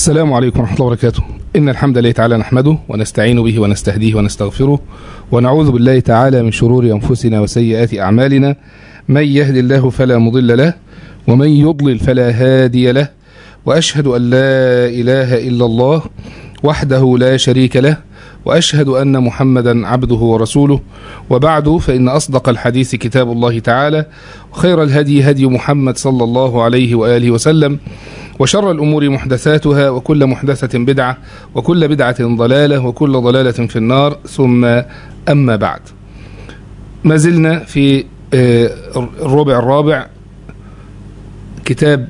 السلام عليكم ورحمة الله وبركاته إن الحمد لله تعالى نحمده ونستعين به ونستهديه ونستغفره ونعوذ بالله تعالى من شرور أنفسنا وسيئات أعمالنا من يهد الله فلا مضل له ومن يضلل فلا هادي له وأشهد أن لا إله إلا الله وحده لا شريك له وأشهد أن محمدا عبده ورسوله وبعد فإن أصدق الحديث كتاب الله تعالى وخير الهدي هدي محمد صلى الله عليه وآله وسلم وشر الأمور محدثاتها وكل محدثة بدعة وكل بدعة ضلالة وكل ضلالة في النار ثم أما بعد ما زلنا في الربع الرابع كتاب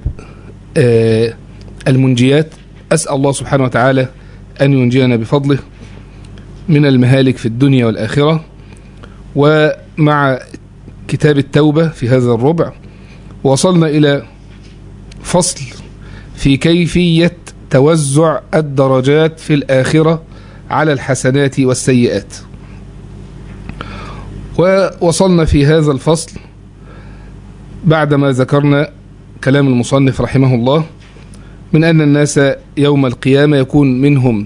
المنجيات أسأل الله سبحانه وتعالى أن ينجينا بفضله من المهالك في الدنيا والآخرة ومع كتاب التوبة في هذا الربع وصلنا إلى فصل في كيفية توزع الدرجات في الآخرة على الحسنات والسيئات ووصلنا في هذا الفصل بعدما ذكرنا كلام المصنف رحمه الله من أن الناس يوم القيامة يكون منهم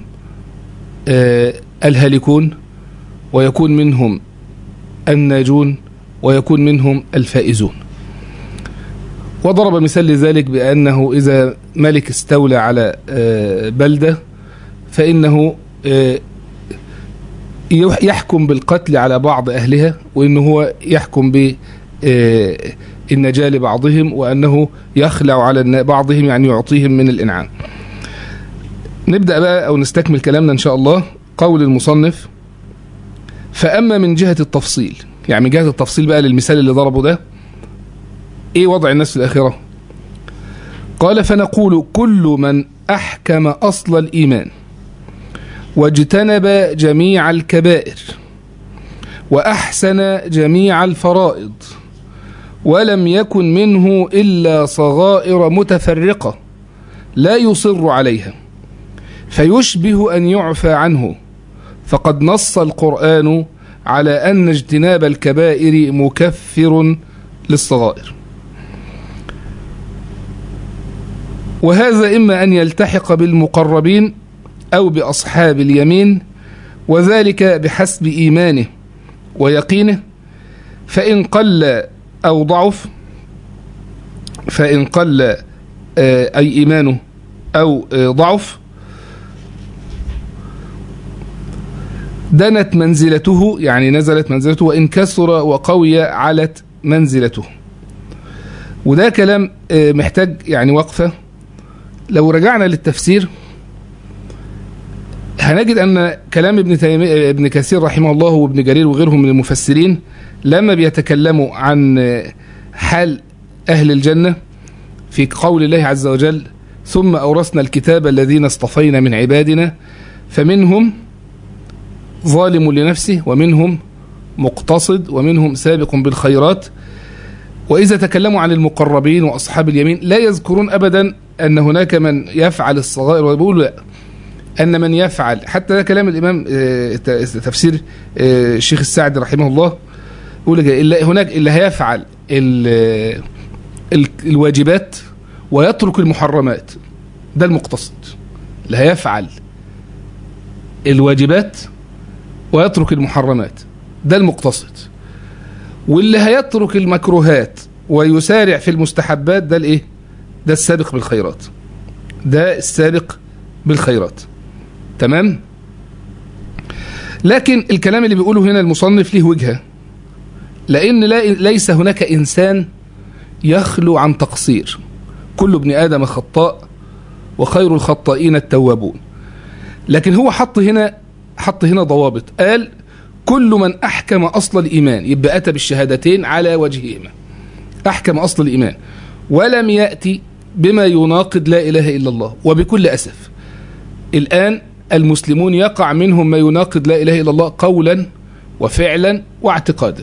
الهالكون ويكون منهم الناجون ويكون منهم الفائزون وضرب مثال لذلك بأنه إذا ملك استولى على بلدة فإنه يحكم بالقتل على بعض أهلها وإنه هو يحكم بالنجاة لبعضهم وأنه يخلع على بعضهم يعني يعطيهم من الإنعام نبدأ بقى أو نستكمل كلامنا إن شاء الله قول المصنف فأما من جهة التفصيل يعني من جهة التفصيل بقى للمثال اللي ضربه ده ايه وضع الناس في الآخرة قال فنقول كل من أحكم أصل الإيمان واجتنب جميع الكبائر وأحسن جميع الفرائض ولم يكن منه إلا صغائر متفرقة لا يصر عليها فيشبه أن يعفى عنه فقد نص القرآن على أن اجتناب الكبائر مكفر للصغائر وهذا إما أن يلتحق بالمقربين أو بأصحاب اليمين وذلك بحسب إيمانه ويقينه فإن قل أو ضعف فإن قل أي إيمانه أو ضعف دنت منزلته يعني نزلت منزلته وإن كثر وقوي علت منزلته وده كلام محتاج يعني وقفة لو رجعنا للتفسير هنجد أن كلام ابن, تيمية ابن كثير رحمه الله وابن جرير وغيرهم من المفسرين لما بيتكلموا عن حال أهل الجنة في قول الله عز وجل ثم أورثنا الكتاب الذين اصطفينا من عبادنا فمنهم ظالم لنفسه ومنهم مقتصد ومنهم سابق بالخيرات وإذا تكلموا عن المقربين وأصحاب اليمين لا يذكرون أبدا أن هناك من يفعل الصغائر ويقولوا لا أن من يفعل حتى ده كلام الإمام تفسير الشيخ السعدي رحمه الله يقول إلا هناك اللي هيفعل الواجبات ويترك المحرمات ده المقتصد اللي هيفعل الواجبات ويترك المحرمات ده المقتصد واللي هيترك المكروهات ويسارع في المستحبات ده الايه ده السابق بالخيرات ده السابق بالخيرات تمام لكن الكلام اللي بيقوله هنا المصنف له وجهه لان ليس هناك انسان يخلو عن تقصير كل ابن ادم خطاء وخير الخطائين التوابون لكن هو حط هنا حط هنا ضوابط قال كل من أحكم أصل الإيمان يبقى أتى بالشهادتين على وجههما أحكم أصل الإيمان ولم يأتي بما يناقض لا إله إلا الله وبكل أسف الآن المسلمون يقع منهم ما يناقض لا إله إلا الله قولا وفعلا واعتقادا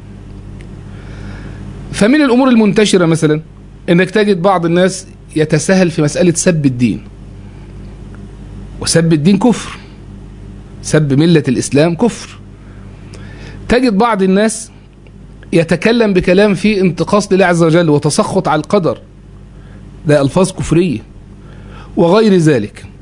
فمن الأمور المنتشرة مثلا أنك تجد بعض الناس يتساهل في مسألة سب الدين وسب الدين كفر سب ملة الإسلام كفر تجد بعض الناس يتكلم بكلام فيه انتقاص لله عز وجل وتسخط على القدر ده ألفاظ كفرية وغير ذلك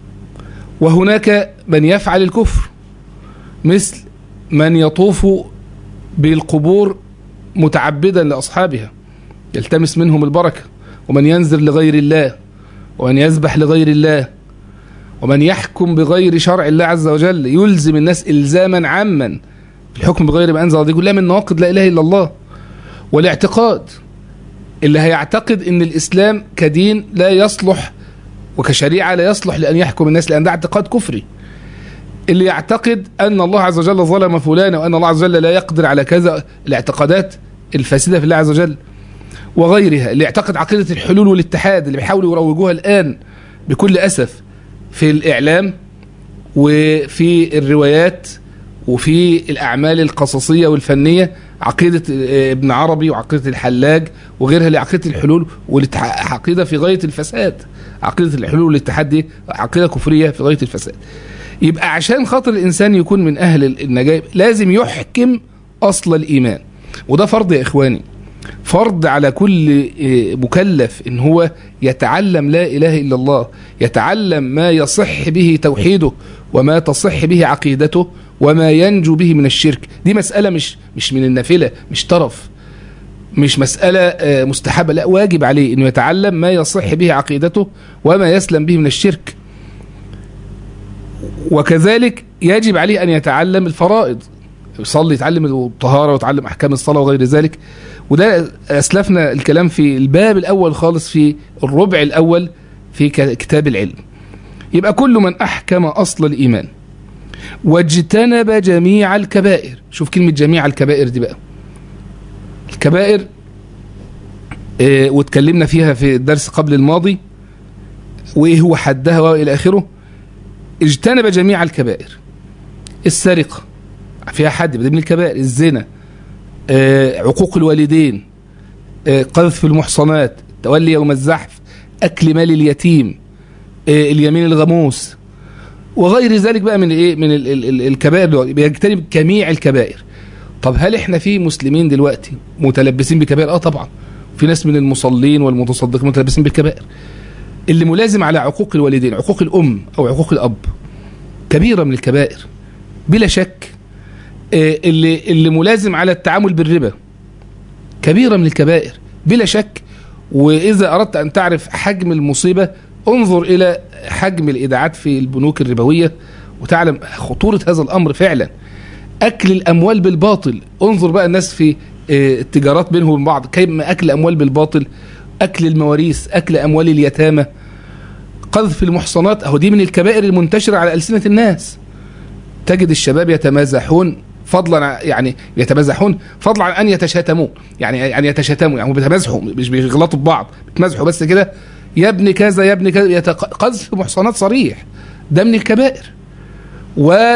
وهناك من يفعل الكفر مثل من يطوف بالقبور متعبدا لأصحابها يلتمس منهم البركة ومن ينذر لغير الله ومن يذبح لغير الله ومن يحكم بغير شرع الله عز وجل يلزم الناس إلزاما عاما الحكم بغير ما أنزل الله دي كلها من نواقض لا إله إلا الله والاعتقاد اللي هيعتقد ان الاسلام كدين لا يصلح وكشريعه لا يصلح لان يحكم الناس لان ده اعتقاد كفري اللي يعتقد ان الله عز وجل ظلم فلانا وان الله عز وجل لا يقدر على كذا الاعتقادات الفاسده في الله عز وجل وغيرها اللي يعتقد عقيده الحلول والاتحاد اللي بيحاولوا يروجوها الان بكل اسف في الاعلام وفي الروايات وفي الاعمال القصصيه والفنيه عقيده ابن عربي وعقيده الحلاج وغيرها لعقيده الحلول والعقيده في غايه الفساد عقيده الحلول والاتحاد دي عقيده كفريه في غايه الفساد يبقى عشان خاطر الانسان يكون من اهل النجاه لازم يحكم اصل الايمان وده فرض يا اخواني فرض على كل مكلف ان هو يتعلم لا اله الا الله يتعلم ما يصح به توحيده وما تصح به عقيدته وما ينجو به من الشرك دي مسألة مش مش من النافلة مش طرف مش مسألة مستحبة لا واجب عليه انه يتعلم ما يصح به عقيدته وما يسلم به من الشرك وكذلك يجب عليه ان يتعلم الفرائض يصلي يتعلم الطهارة ويتعلم احكام الصلاة وغير ذلك وده اسلفنا الكلام في الباب الاول خالص في الربع الاول في كتاب العلم يبقى كل من احكم اصل الايمان واجتنب جميع الكبائر شوف كلمة جميع الكبائر دي بقى الكبائر اه واتكلمنا فيها في الدرس قبل الماضي وايه هو حدها والى اخره اجتنب جميع الكبائر السرقة فيها حد من الكبائر الزنا اه عقوق الوالدين اه قذف المحصنات تولي يوم الزحف اكل مال اليتيم اليمين الغموس وغير ذلك بقى من ايه من ال ال ال الكبائر بيجتنب جميع الكبائر طب هل احنا في مسلمين دلوقتي متلبسين بكبائر اه طبعا في ناس من المصلين والمتصدقين متلبسين بالكبائر اللي ملازم على عقوق الوالدين عقوق الام او عقوق الاب كبيره من الكبائر بلا شك آه اللي اللي ملازم على التعامل بالربا كبيره من الكبائر بلا شك واذا اردت ان تعرف حجم المصيبه انظر الى حجم الايداعات في البنوك الربويه وتعلم خطوره هذا الامر فعلا اكل الاموال بالباطل انظر بقى الناس في التجارات بينهم وبين بعض كيف اكل الاموال بالباطل اكل المواريث اكل اموال اليتامى قذف المحصنات اهو دي من الكبائر المنتشره على السنه الناس تجد الشباب يتمازحون فضلا يعني يتمازحون فضلا عن ان يتشاتمون يعني يعني يتشاتموا يعني بيتمازحوا مش بيغلطوا ببعض بيتمازحوا بس كده يا ابن كذا يا ابن كذا قذف محصنات صريح ده من الكبائر و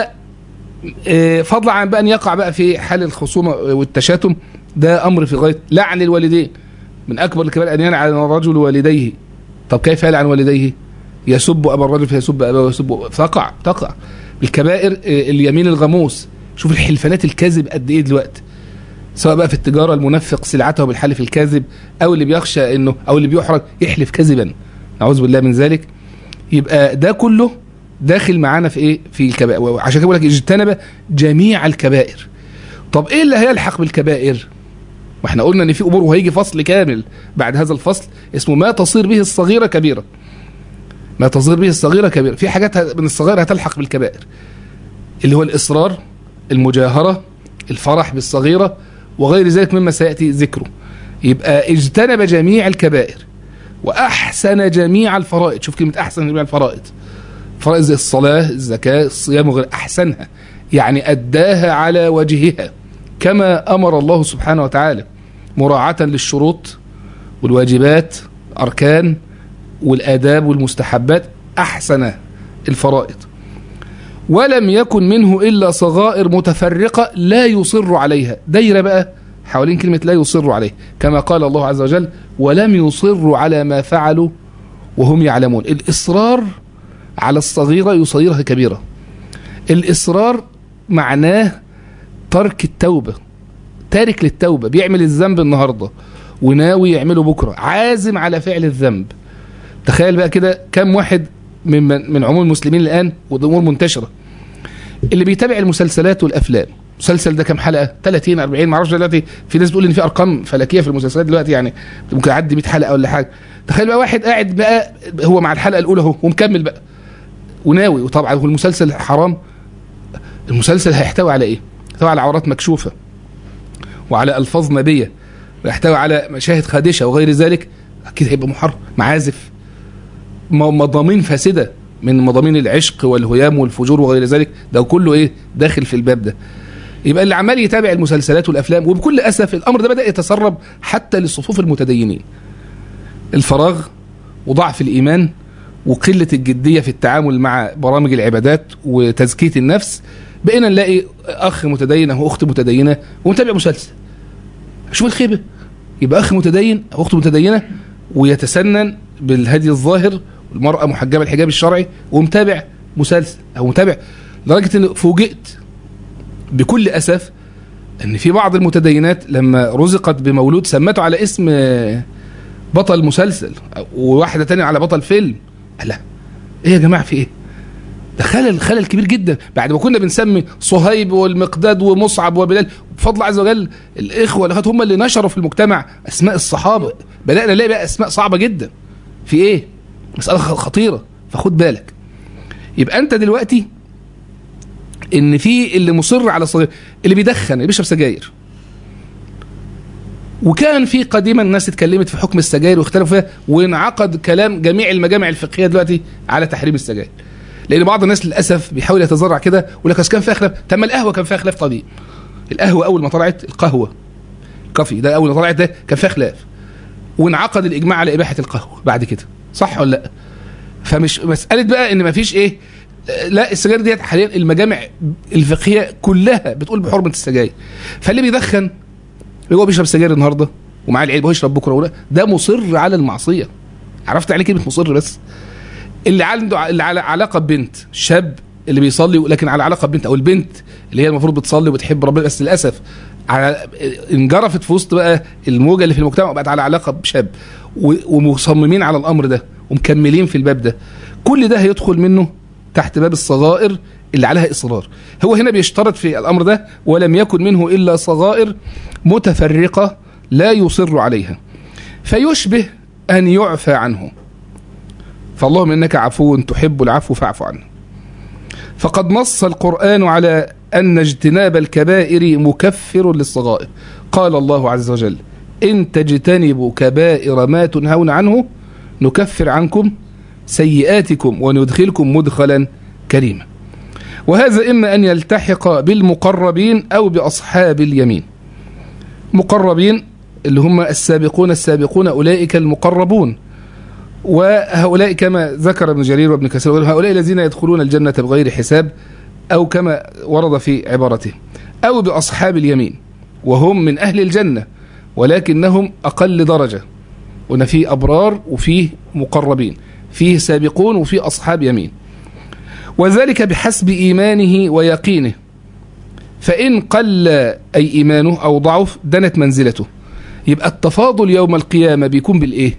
فضلا عن بقى ان يقع بقى في حال الخصومه والتشاتم ده امر في غايه لعن الوالدين من اكبر الكبائر ان يلعن الرجل والديه طب كيف يلعن والديه يسب ابا الرجل فيسب اباه ويسب تقع تقع الكبائر اليمين الغموس شوف الحلفانات الكاذب قد ايه دلوقتي سواء بقى في التجاره المنفق سلعته بالحلف الكاذب او اللي بيخشى انه او اللي بيحرج يحلف كذبا نعوذ بالله من ذلك يبقى ده كله داخل معانا في ايه في الكبائر وعشان كده بقول لك اجتنب جميع الكبائر طب ايه اللي هيلحق بالكبائر ما احنا قلنا ان في امور وهيجي فصل كامل بعد هذا الفصل اسمه ما تصير به الصغيره كبيره ما تصير به الصغيره كبيره في حاجات من الصغيره هتلحق بالكبائر اللي هو الاصرار المجاهره الفرح بالصغيره وغير ذلك مما سياتي ذكره يبقى اجتنب جميع الكبائر واحسن جميع الفرائض شوف كلمه احسن جميع الفرائض فرائض زي الصلاه الزكاه الصيام وغير احسنها يعني اداها على وجهها كما امر الله سبحانه وتعالى مراعاه للشروط والواجبات اركان والاداب والمستحبات احسن الفرائض ولم يكن منه الا صغائر متفرقه لا يصر عليها دايره بقى حوالين كلمه لا يصر عليه كما قال الله عز وجل ولم يصروا على ما فعلوا وهم يعلمون الاصرار على الصغيره يصيرها كبيره الاصرار معناه ترك التوبه تارك للتوبه بيعمل الذنب النهارده وناوي يعمله بكره عازم على فعل الذنب تخيل بقى كده كم واحد من من عموم المسلمين الان ودي امور منتشره اللي بيتابع المسلسلات والافلام المسلسل ده كام حلقه 30 40 ما اعرفش دلوقتي في ناس بتقول ان في ارقام فلكيه في المسلسلات دلوقتي يعني ممكن يعدي 100 حلقه ولا حاجه تخيل بقى واحد قاعد بقى هو مع الحلقه الاولى اهو ومكمل بقى وناوي وطبعا هو المسلسل حرام المسلسل هيحتوي على ايه؟ يحتوي على عورات مكشوفه وعلى الفاظ نبيه ويحتوي على مشاهد خادشه وغير ذلك اكيد هيبقى محرم معازف م- مضامين فاسده من مضامين العشق والهيام والفجور وغير ذلك ده كله ايه داخل في الباب ده يبقى اللي عمال يتابع المسلسلات والافلام وبكل اسف الامر ده بدا يتسرب حتى للصفوف المتدينين الفراغ وضعف الايمان وقله الجديه في التعامل مع برامج العبادات وتزكيه النفس بقينا نلاقي اخ متدين او اخت متدينه ومتابع مسلسل شوف الخيبه يبقى اخ متدين او اخت متدينه ويتسنن بالهدي الظاهر المراه محجبه الحجاب الشرعي ومتابع مسلسل او متابع لدرجه ان فوجئت بكل اسف ان في بعض المتدينات لما رزقت بمولود سمته على اسم آه، بطل مسلسل وواحده تانية على بطل فيلم لا ايه يا جماعه في ايه ده خلل خلل كبير جدا بعد ما كنا بنسمي صهيب والمقداد ومصعب وبلال بفضل الله عز وجل الاخوه والاخوات هم اللي نشروا في المجتمع اسماء الصحابه بدانا نلاقي بقى اسماء صعبه جدا في ايه مساله خ- خطيره فخد بالك يبقى انت دلوقتي ان في اللي مصر على صغير اللي بيدخن اللي بيشرب سجاير وكان في قديما الناس اتكلمت في حكم السجاير واختلفوا فيها وانعقد كلام جميع المجامع الفقهيه دلوقتي على تحريم السجاير لان بعض الناس للاسف بيحاول يتذرع كده ويقول لك أصل كان فيها خلاف طب ما القهوه كان فيها خلاف طبيعي القهوه اول ما طلعت القهوه كافي ده اول ما طلعت ده كان فيها خلاف وانعقد الاجماع على اباحه القهوه بعد كده صح ولا لا فمش مساله بقى ان ما فيش ايه لا السجاير ديت حاليا المجامع الفقهيه كلها بتقول بحرمه السجاير فاللي بيدخن هو بيشرب سجاير النهارده ومعاه العلبه ويشرب بكره ولا ده مصر على المعصيه عرفت عليه كلمه مصر بس اللي عنده اللي على علاقه ببنت شاب اللي بيصلي لكن على علاقه ببنت او البنت اللي هي المفروض بتصلي وبتحب ربنا بس للاسف على انجرفت في وسط بقى الموجه اللي في المجتمع وبقت على علاقه بشاب و- ومصممين على الامر ده ومكملين في الباب ده كل ده هيدخل منه تحت باب الصغائر اللي عليها اصرار هو هنا بيشترط في الامر ده ولم يكن منه الا صغائر متفرقه لا يصر عليها فيشبه ان يعفى عنه فاللهم انك عفو تحب العفو فاعف عنه فقد نص القران على ان اجتناب الكبائر مكفر للصغائر قال الله عز وجل ان تجتنبوا كبائر ما تنهون عنه نكفر عنكم سيئاتكم وندخلكم مدخلا كريما وهذا اما ان يلتحق بالمقربين او باصحاب اليمين مقربين اللي هم السابقون السابقون اولئك المقربون وهؤلاء كما ذكر ابن جرير وابن كثير وغيرهم، هؤلاء الذين يدخلون الجنة بغير حساب أو كما ورد في عبارته أو بأصحاب اليمين وهم من أهل الجنة ولكنهم أقل درجة وأن فيه أبرار وفيه مقربين فيه سابقون وفيه أصحاب يمين وذلك بحسب إيمانه ويقينه فإن قل أي إيمانه أو ضعف دنت منزلته يبقى التفاضل يوم القيامة بيكون بالإيه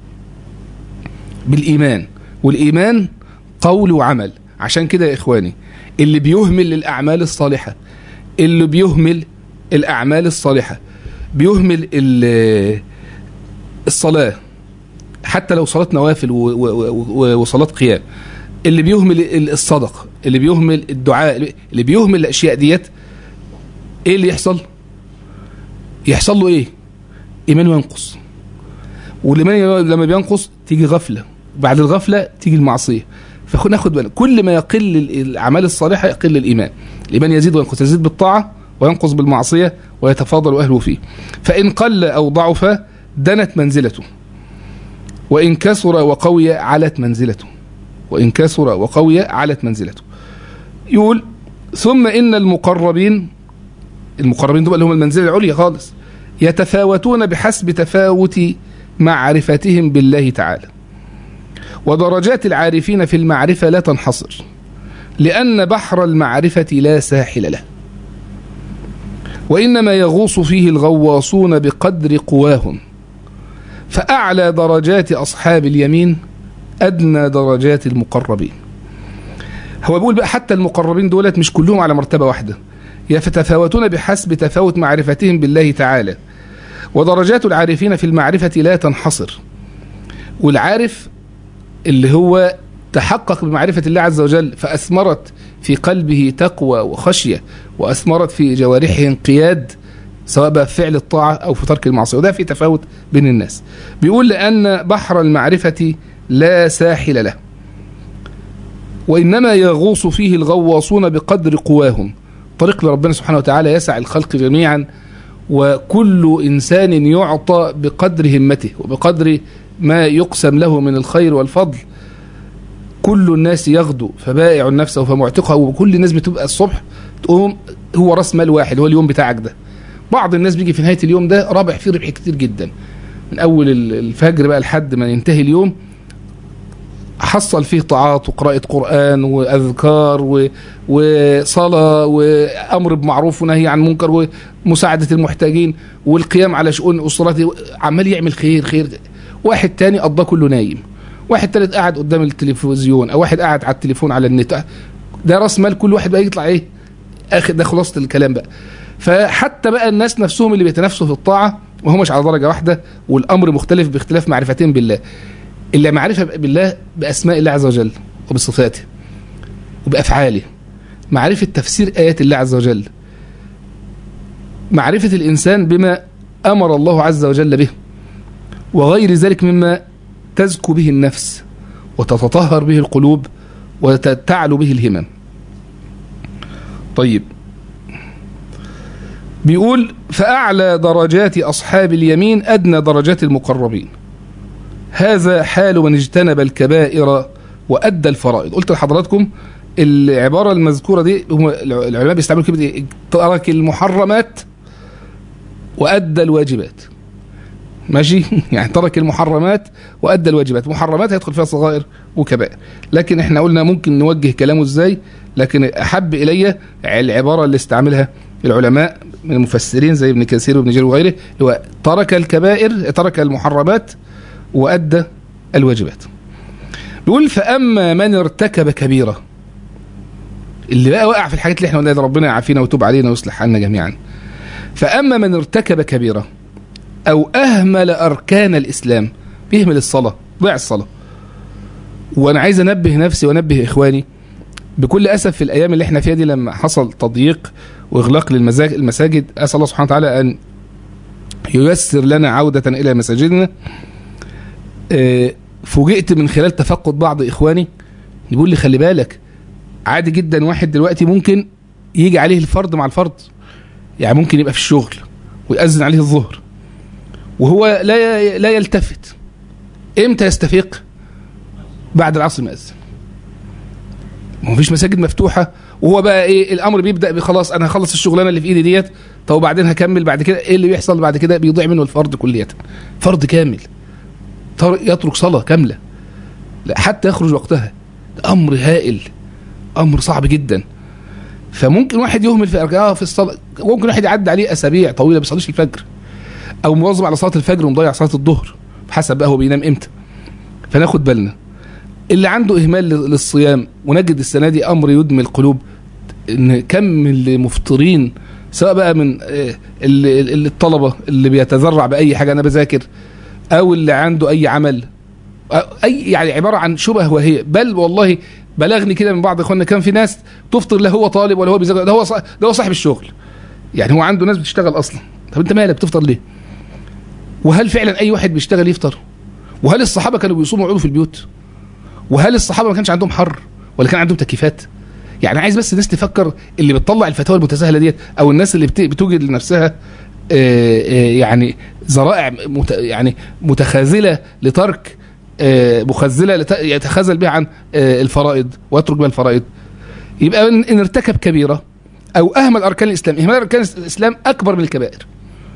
بالإيمان والإيمان قول وعمل عشان كده يا إخواني اللي بيهمل الأعمال الصالحة اللي بيهمل الأعمال الصالحة بيهمل ال- الصلاة حتى لو صلاة نوافل و- و- و- وصلاة قيام اللي بيهمل ال- الصدقة اللي بيهمل الدعاء اللي بيهمل الأشياء ديت إيه اللي يحصل يحصل له إيه إيمانه ينقص والإيمان لما بينقص تيجي غفلة بعد الغفلة تيجي المعصية فناخد بالك كل ما يقل ال- الأعمال الصالحة يقل الإيمان الإيمان يزيد وينقص يزيد بالطاعة وينقص بالمعصية ويتفاضل أهله فيه فإن قل أو ضعف دنت منزلته وإن كثر وقوي علت منزلته وإن كثر وقوي علت منزلته يقول ثم إن المقربين المقربين دول اللي هم المنزلة العليا خالص يتفاوتون بحسب تفاوت معرفتهم بالله تعالى ودرجات العارفين في المعرفة لا تنحصر لأن بحر المعرفة لا ساحل له وإنما يغوص فيه الغواصون بقدر قواهم فأعلى درجات أصحاب اليمين أدنى درجات المقربين هو بيقول بقى حتى المقربين دولت مش كلهم على مرتبة واحدة يتفاوتون بحسب تفاوت معرفتهم بالله تعالى ودرجات العارفين في المعرفة لا تنحصر والعارف اللي هو تحقق بمعرفة الله عز وجل فأثمرت في قلبه تقوى وخشية وأثمرت في جوارحه انقياد سواء بقى في فعل الطاعة أو في ترك المعصية وده في تفاوت بين الناس بيقول لأن بحر المعرفة لا ساحل له وإنما يغوص فيه الغواصون بقدر قواهم طريق لربنا سبحانه وتعالى يسع الخلق جميعا وكل إنسان يعطى بقدر همته وبقدر ما يقسم له من الخير والفضل كل الناس يغدو فبائع نفسه فمعتقه وكل الناس بتبقى الصبح تقوم هو راس مال واحد هو اليوم بتاعك ده بعض الناس بيجي في نهايه اليوم ده رابح فيه ربح كتير جدا من اول الفجر بقى لحد ما ينتهي اليوم حصل فيه طاعات وقراءة قرآن وأذكار و... وصلاة وأمر بمعروف ونهي عن منكر ومساعدة المحتاجين والقيام على شؤون أسرته عمال يعمل خير خير واحد تاني قضاه كله نايم واحد تالت قاعد قدام التلفزيون أو واحد قاعد على التليفون على النت ده راس مال كل واحد بقى يطلع إيه آخر ده خلاصة الكلام بقى فحتى بقى الناس نفسهم اللي بيتنافسوا في الطاعة وهم مش على درجة واحدة والأمر مختلف باختلاف معرفتهم بالله إلا معرفة بالله بأسماء الله عز وجل وبصفاته وبأفعاله معرفة تفسير آيات الله عز وجل معرفة الإنسان بما أمر الله عز وجل به وغير ذلك مما تزكو به النفس وتتطهر به القلوب وتتعلو به الهمم طيب بيقول فأعلى درجات أصحاب اليمين أدنى درجات المقربين هذا حال من اجتنب الكبائر وأدى الفرائض قلت لحضراتكم العبارة المذكورة دي هم العلماء بيستعملوا كلمة ترك المحرمات وأدى الواجبات ماشي يعني ترك المحرمات وأدى الواجبات محرمات هيدخل فيها صغائر وكبائر لكن احنا قلنا ممكن نوجه كلامه ازاي لكن أحب إلي العبارة اللي استعملها العلماء من المفسرين زي ابن كثير وابن جرير وغيره هو ترك الكبائر ترك المحرمات وأدى الواجبات بيقول فأما من ارتكب كبيرة اللي بقى وقع في الحاجات اللي احنا قلنا ربنا يعافينا ويتوب علينا ويصلح حالنا جميعا فأما من ارتكب كبيرة أو أهمل أركان الإسلام بيهمل الصلاة ضيع الصلاة وأنا عايز أنبه نفسي وأنبه إخواني بكل أسف في الأيام اللي احنا فيها دي لما حصل تضييق وإغلاق للمساجد أسأل الله سبحانه وتعالى أن ييسر لنا عودة إلى مساجدنا فوجئت من خلال تفقد بعض إخواني يقول لي خلي بالك عادي جدا واحد دلوقتي ممكن يجي عليه الفرض مع الفرض يعني ممكن يبقى في الشغل ويأذن عليه الظهر وهو لا لا يلتفت امتى يستفيق بعد العصر ما أذن ما فيش مساجد مفتوحة وهو بقى ايه الامر بيبدا بخلاص انا هخلص الشغلانه اللي في ايدي ديت طب وبعدين هكمل بعد كده ايه اللي بيحصل بعد كده بيضيع منه الفرض كليا فرض كامل يترك صلاه كامله لا حتى يخرج وقتها ده امر هائل امر صعب جدا فممكن واحد يهمل في اه في الصلاه ممكن واحد يعدي عليه اسابيع طويله ما بيصليش الفجر او مواظب على صلاه الفجر ومضيع صلاه الظهر حسب بقى هو بينام امتى فناخد بالنا اللي عنده اهمال للصيام ونجد السنه دي امر يدمي القلوب ان كم المفطرين سواء بقى من الطلبه اللي بيتذرع باي حاجه انا بذاكر او اللي عنده اي عمل اي يعني عباره عن شبه وهي بل والله بلغني كده من بعض اخواننا كان في ناس تفطر لا هو طالب ولا هو بيذاكر ده هو ده هو صاحب الشغل يعني هو عنده ناس بتشتغل اصلا طب انت مالك بتفطر ليه وهل فعلا اي واحد بيشتغل يفطر وهل الصحابه كانوا بيصوموا ويقعدوا في البيوت وهل الصحابه ما كانش عندهم حر ولا كان عندهم تكييفات يعني عايز بس الناس تفكر اللي بتطلع الفتاوى المتساهله ديت او الناس اللي بتوجد لنفسها يعني ذرائع يعني متخاذله لترك مخزله يتخاذل بها عن الفرائض ويترك بها الفرائض يبقى ان ارتكب كبيره او اهمل اركان الاسلام اهمال اركان الاسلام اكبر من الكبائر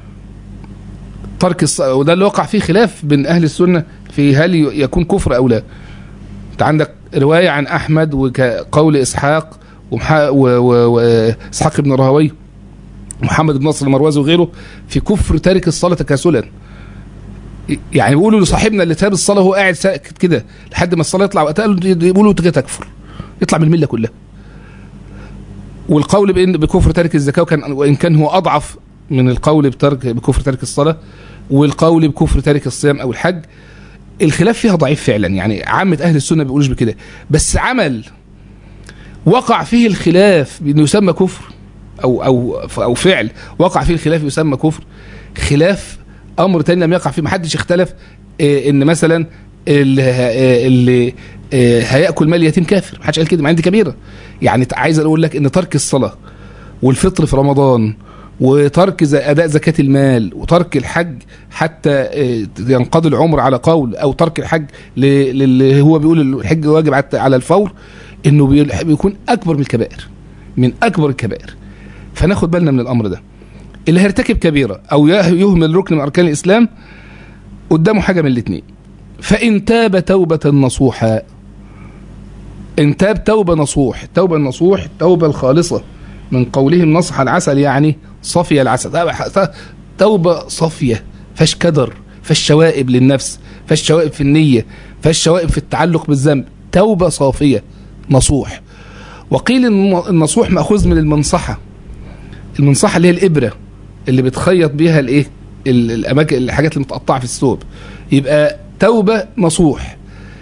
ترك الص... وده اللي وقع فيه خلاف بين اهل السنه في هل يكون كفر او لا انت عندك روايه عن احمد وكقول اسحاق واسحاق و... و... بن راهوي محمد بن نصر المروزي وغيره في كفر تارك الصلاه تكاسلا يعني بيقولوا لصاحبنا اللي ساب الصلاه وهو قاعد ساكت كده لحد ما الصلاه يطلع وقتها بيقولوا انت كده تكفر يطلع من المله كلها والقول بان بكفر تارك الزكاه وكان وان كان هو اضعف من القول بترك بكفر تارك الصلاه والقول بكفر تارك الصيام او الحج الخلاف فيها ضعيف فعلا يعني عامه اهل السنه ما بيقولوش بكده بس عمل وقع فيه الخلاف بانه يسمى كفر او او او فعل وقع فيه الخلاف يسمى كفر خلاف امر تاني لم يقع فيه محدش اختلف إيه ان مثلا اللي, اللي إيه هياكل مال يتيم كافر محدش قال كده مع دي كبيره يعني عايز اقول لك ان ترك الصلاه والفطر في رمضان وترك اداء زكاه المال وترك الحج حتى إيه ينقضي العمر على قول او ترك الحج اللي هو بيقول الحج واجب على الفور انه بيكون اكبر من الكبائر من اكبر الكبائر فناخد بالنا من الامر ده اللي هيرتكب كبيره او يهمل ركن من اركان الاسلام قدامه حاجه من الاثنين فان تاب توبه نصوحا ان تاب توبه نصوح التوبه النصوح التوبه الخالصه من قولهم نصح العسل يعني صفي العسل توبه صافيه فاش كدر فاش شوائب للنفس فاش شوائب في النيه فاش شوائب في التعلق بالذنب توبه صافيه نصوح وقيل النصوح ماخوذ من المنصحه المنصحه اللي هي الابره اللي بتخيط بيها الايه الاماكن الحاجات اللي متقطعه في الثوب يبقى توبه نصوح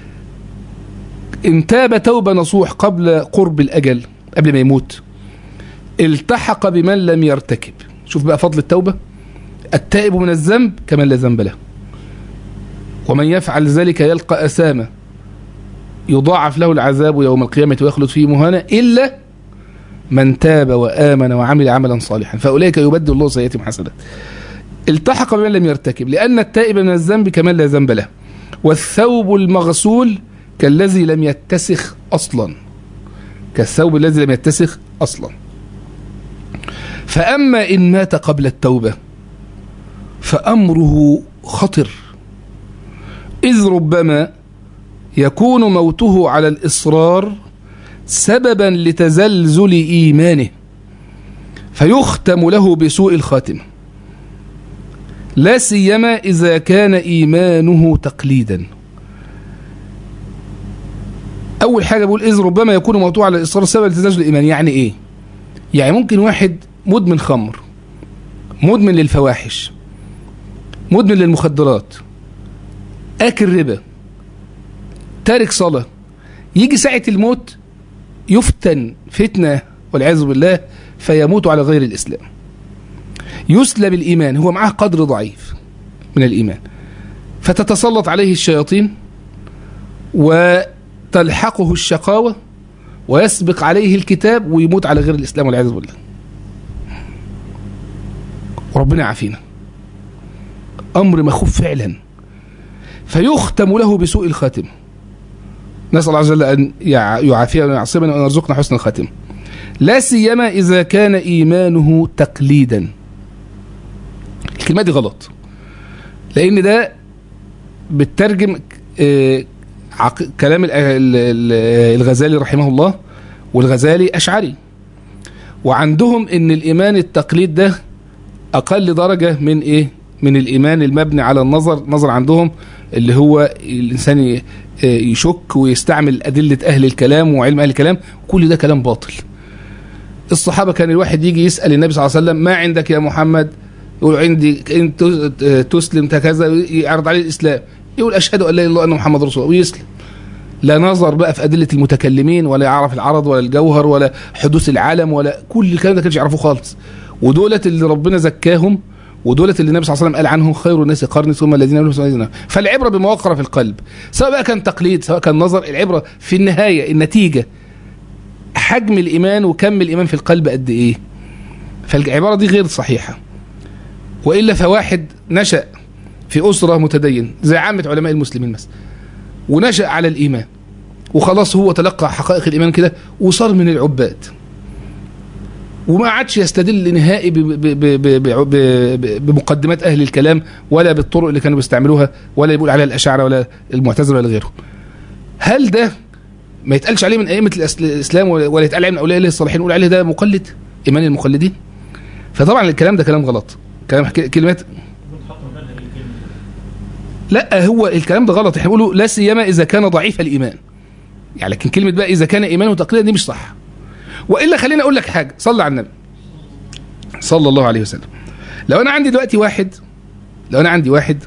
ان تاب توبه نصوح قبل قرب الاجل قبل ما يموت التحق بمن لم يرتكب شوف بقى فضل التوبه التائب من الذنب كمن لا ذنب له ومن يفعل ذلك يلقى أسامة يضاعف له العذاب يوم القيامة ويخلد فيه مهانا إلا من تاب وآمن وعمل عملا صالحا فأولئك يبدل الله سيئاتهم حسنات التحق بمن لم يرتكب لأن التائب من الذنب كمن لا ذنب له والثوب المغسول كالذي لم يتسخ أصلا كالثوب الذي لم يتسخ أصلا فأما إن مات قبل التوبة فأمره خطر إذ ربما يكون موته على الإصرار سببا لتزلزل إيمانه فيختم له بسوء الخاتمة لا سيما إذا كان إيمانه تقليدا أول حاجة بقول إذ ربما يكون موضوع على الإصرار سبب لتزلزل الإيمان يعني إيه؟ يعني ممكن واحد مدمن خمر مدمن للفواحش مدمن للمخدرات آكل ربا تارك صلاة يجي ساعة الموت يفتن فتنة والعياذ بالله فيموت على غير الإسلام يسلب الإيمان هو معاه قدر ضعيف من الإيمان فتتسلط عليه الشياطين وتلحقه الشقاوة ويسبق عليه الكتاب ويموت على غير الإسلام والعياذ بالله وربنا يعافينا أمر مخوف فعلا فيختم له بسوء الخاتمة نسأل الله عز وجل أن يعافينا ويعصمنا وأن يرزقنا حسن الخاتمة لا سيما إذا كان إيمانه تقليدا الكلمة دي غلط لأن ده بترجم كلام الغزالي رحمه الله والغزالي أشعري وعندهم ان الإيمان التقليد ده أقل درجة من إيه من الإيمان المبني على النظر نظر عندهم اللي هو الإنسان يشك ويستعمل أدلة أهل الكلام وعلم أهل الكلام كل ده كلام باطل الصحابة كان الواحد يجي يسأل النبي صلى الله عليه وسلم ما عندك يا محمد يقول عندي انت تسلم كذا يعرض عليه الإسلام يقول أشهد أن لا إله إلا الله أن محمد رسول الله ويسلم لا نظر بقى في أدلة المتكلمين ولا يعرف العرض ولا الجوهر ولا حدوث العالم ولا كل الكلام ده كانش يعرفوه خالص ودولت اللي ربنا زكاهم ودولت اللي النبي صلى الله عليه وسلم قال عنهم خير الناس قرني ثم الذين يلونهم فالعبره بما وقر في القلب سواء بقى كان تقليد سواء كان نظر العبره في النهايه النتيجه حجم الايمان وكم الايمان في القلب قد ايه فالعباره دي غير صحيحه والا فواحد نشا في اسره متدين زي عامه علماء المسلمين مثلا ونشا على الايمان وخلاص هو تلقى حقائق الايمان كده وصار من العباد وما عادش يستدل نهائي بمقدمات اهل الكلام ولا بالطرق اللي كانوا بيستعملوها ولا يقول عليها الاشاعره ولا المعتزله ولا غيرهم هل ده ما يتقالش عليه من ائمه الاسلام ولا يتقال عليه من اولياء الله الصالحين نقول عليه ده مقلد ايمان المقلدين فطبعا الكلام ده كلام غلط كلام كلمات لا هو الكلام ده غلط احنا بنقوله لا سيما اذا كان ضعيف الايمان يعني لكن كلمه بقى اذا كان ايمانه تقليدا دي مش صح والا خليني اقول لك حاجه صلى على النبي صلى الله عليه وسلم لو انا عندي دلوقتي واحد لو انا عندي واحد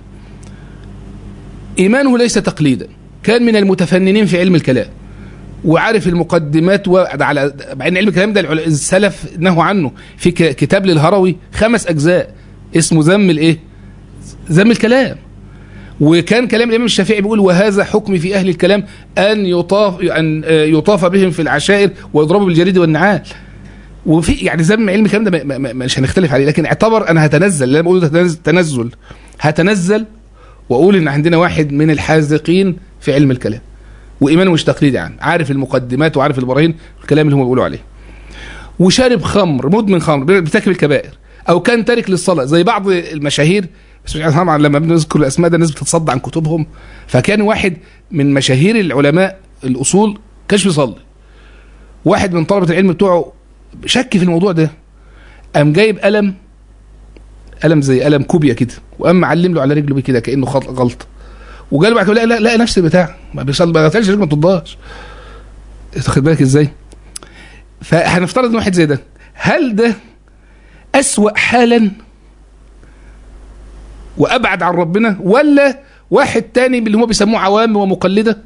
ايمانه ليس تقليدا كان من المتفننين في علم الكلام وعارف المقدمات وعلى مع ان علم الكلام ده العل- السلف نهوا عنه في ك- كتاب للهروي خمس اجزاء اسمه ذم الايه؟ ذم الكلام وكان كلام الامام الشافعي بيقول وهذا حكمي في اهل الكلام ان يطاف ان آه، يطاف بهم في العشائر ويضربوا بالجريد والنعال وفي يعني ذم علم الكلام ده ما- ما- ما- مش هنختلف عليه لكن اعتبر انا هتنزل اللي انا بقوله ده تنزل- تنزل هتنزل واقول ان عندنا واحد من الحاذقين في علم الكلام وايمانه مش تقليدي عنه عارف المقدمات وعارف البراهين الكلام اللي هم بيقولوا عليه وشارب خمر مدمن خمر بيرتكب الكبائر او كان تارك للصلاه زي بعض المشاهير بس مش عارف طبعا لما بنذكر الاسماء ده الناس بتتصدى عن كتبهم فكان واحد من مشاهير العلماء الاصول كانش بيصلي واحد من طلبه العلم بتوعه شك في الموضوع ده قام جايب قلم قلم زي قلم كوبيا كده وقام معلم له على رجله بيه كده كانه خط- غلطه وقال بعد كده لا لا لا نفس البتاع ما بيصلي ما غسلش رجله ما تضاش تاخد بالك ازاي فهنفترض ان واحد زي ده هل ده اسوأ حالا وابعد عن ربنا ولا واحد تاني اللي هم بيسموه عوام ومقلده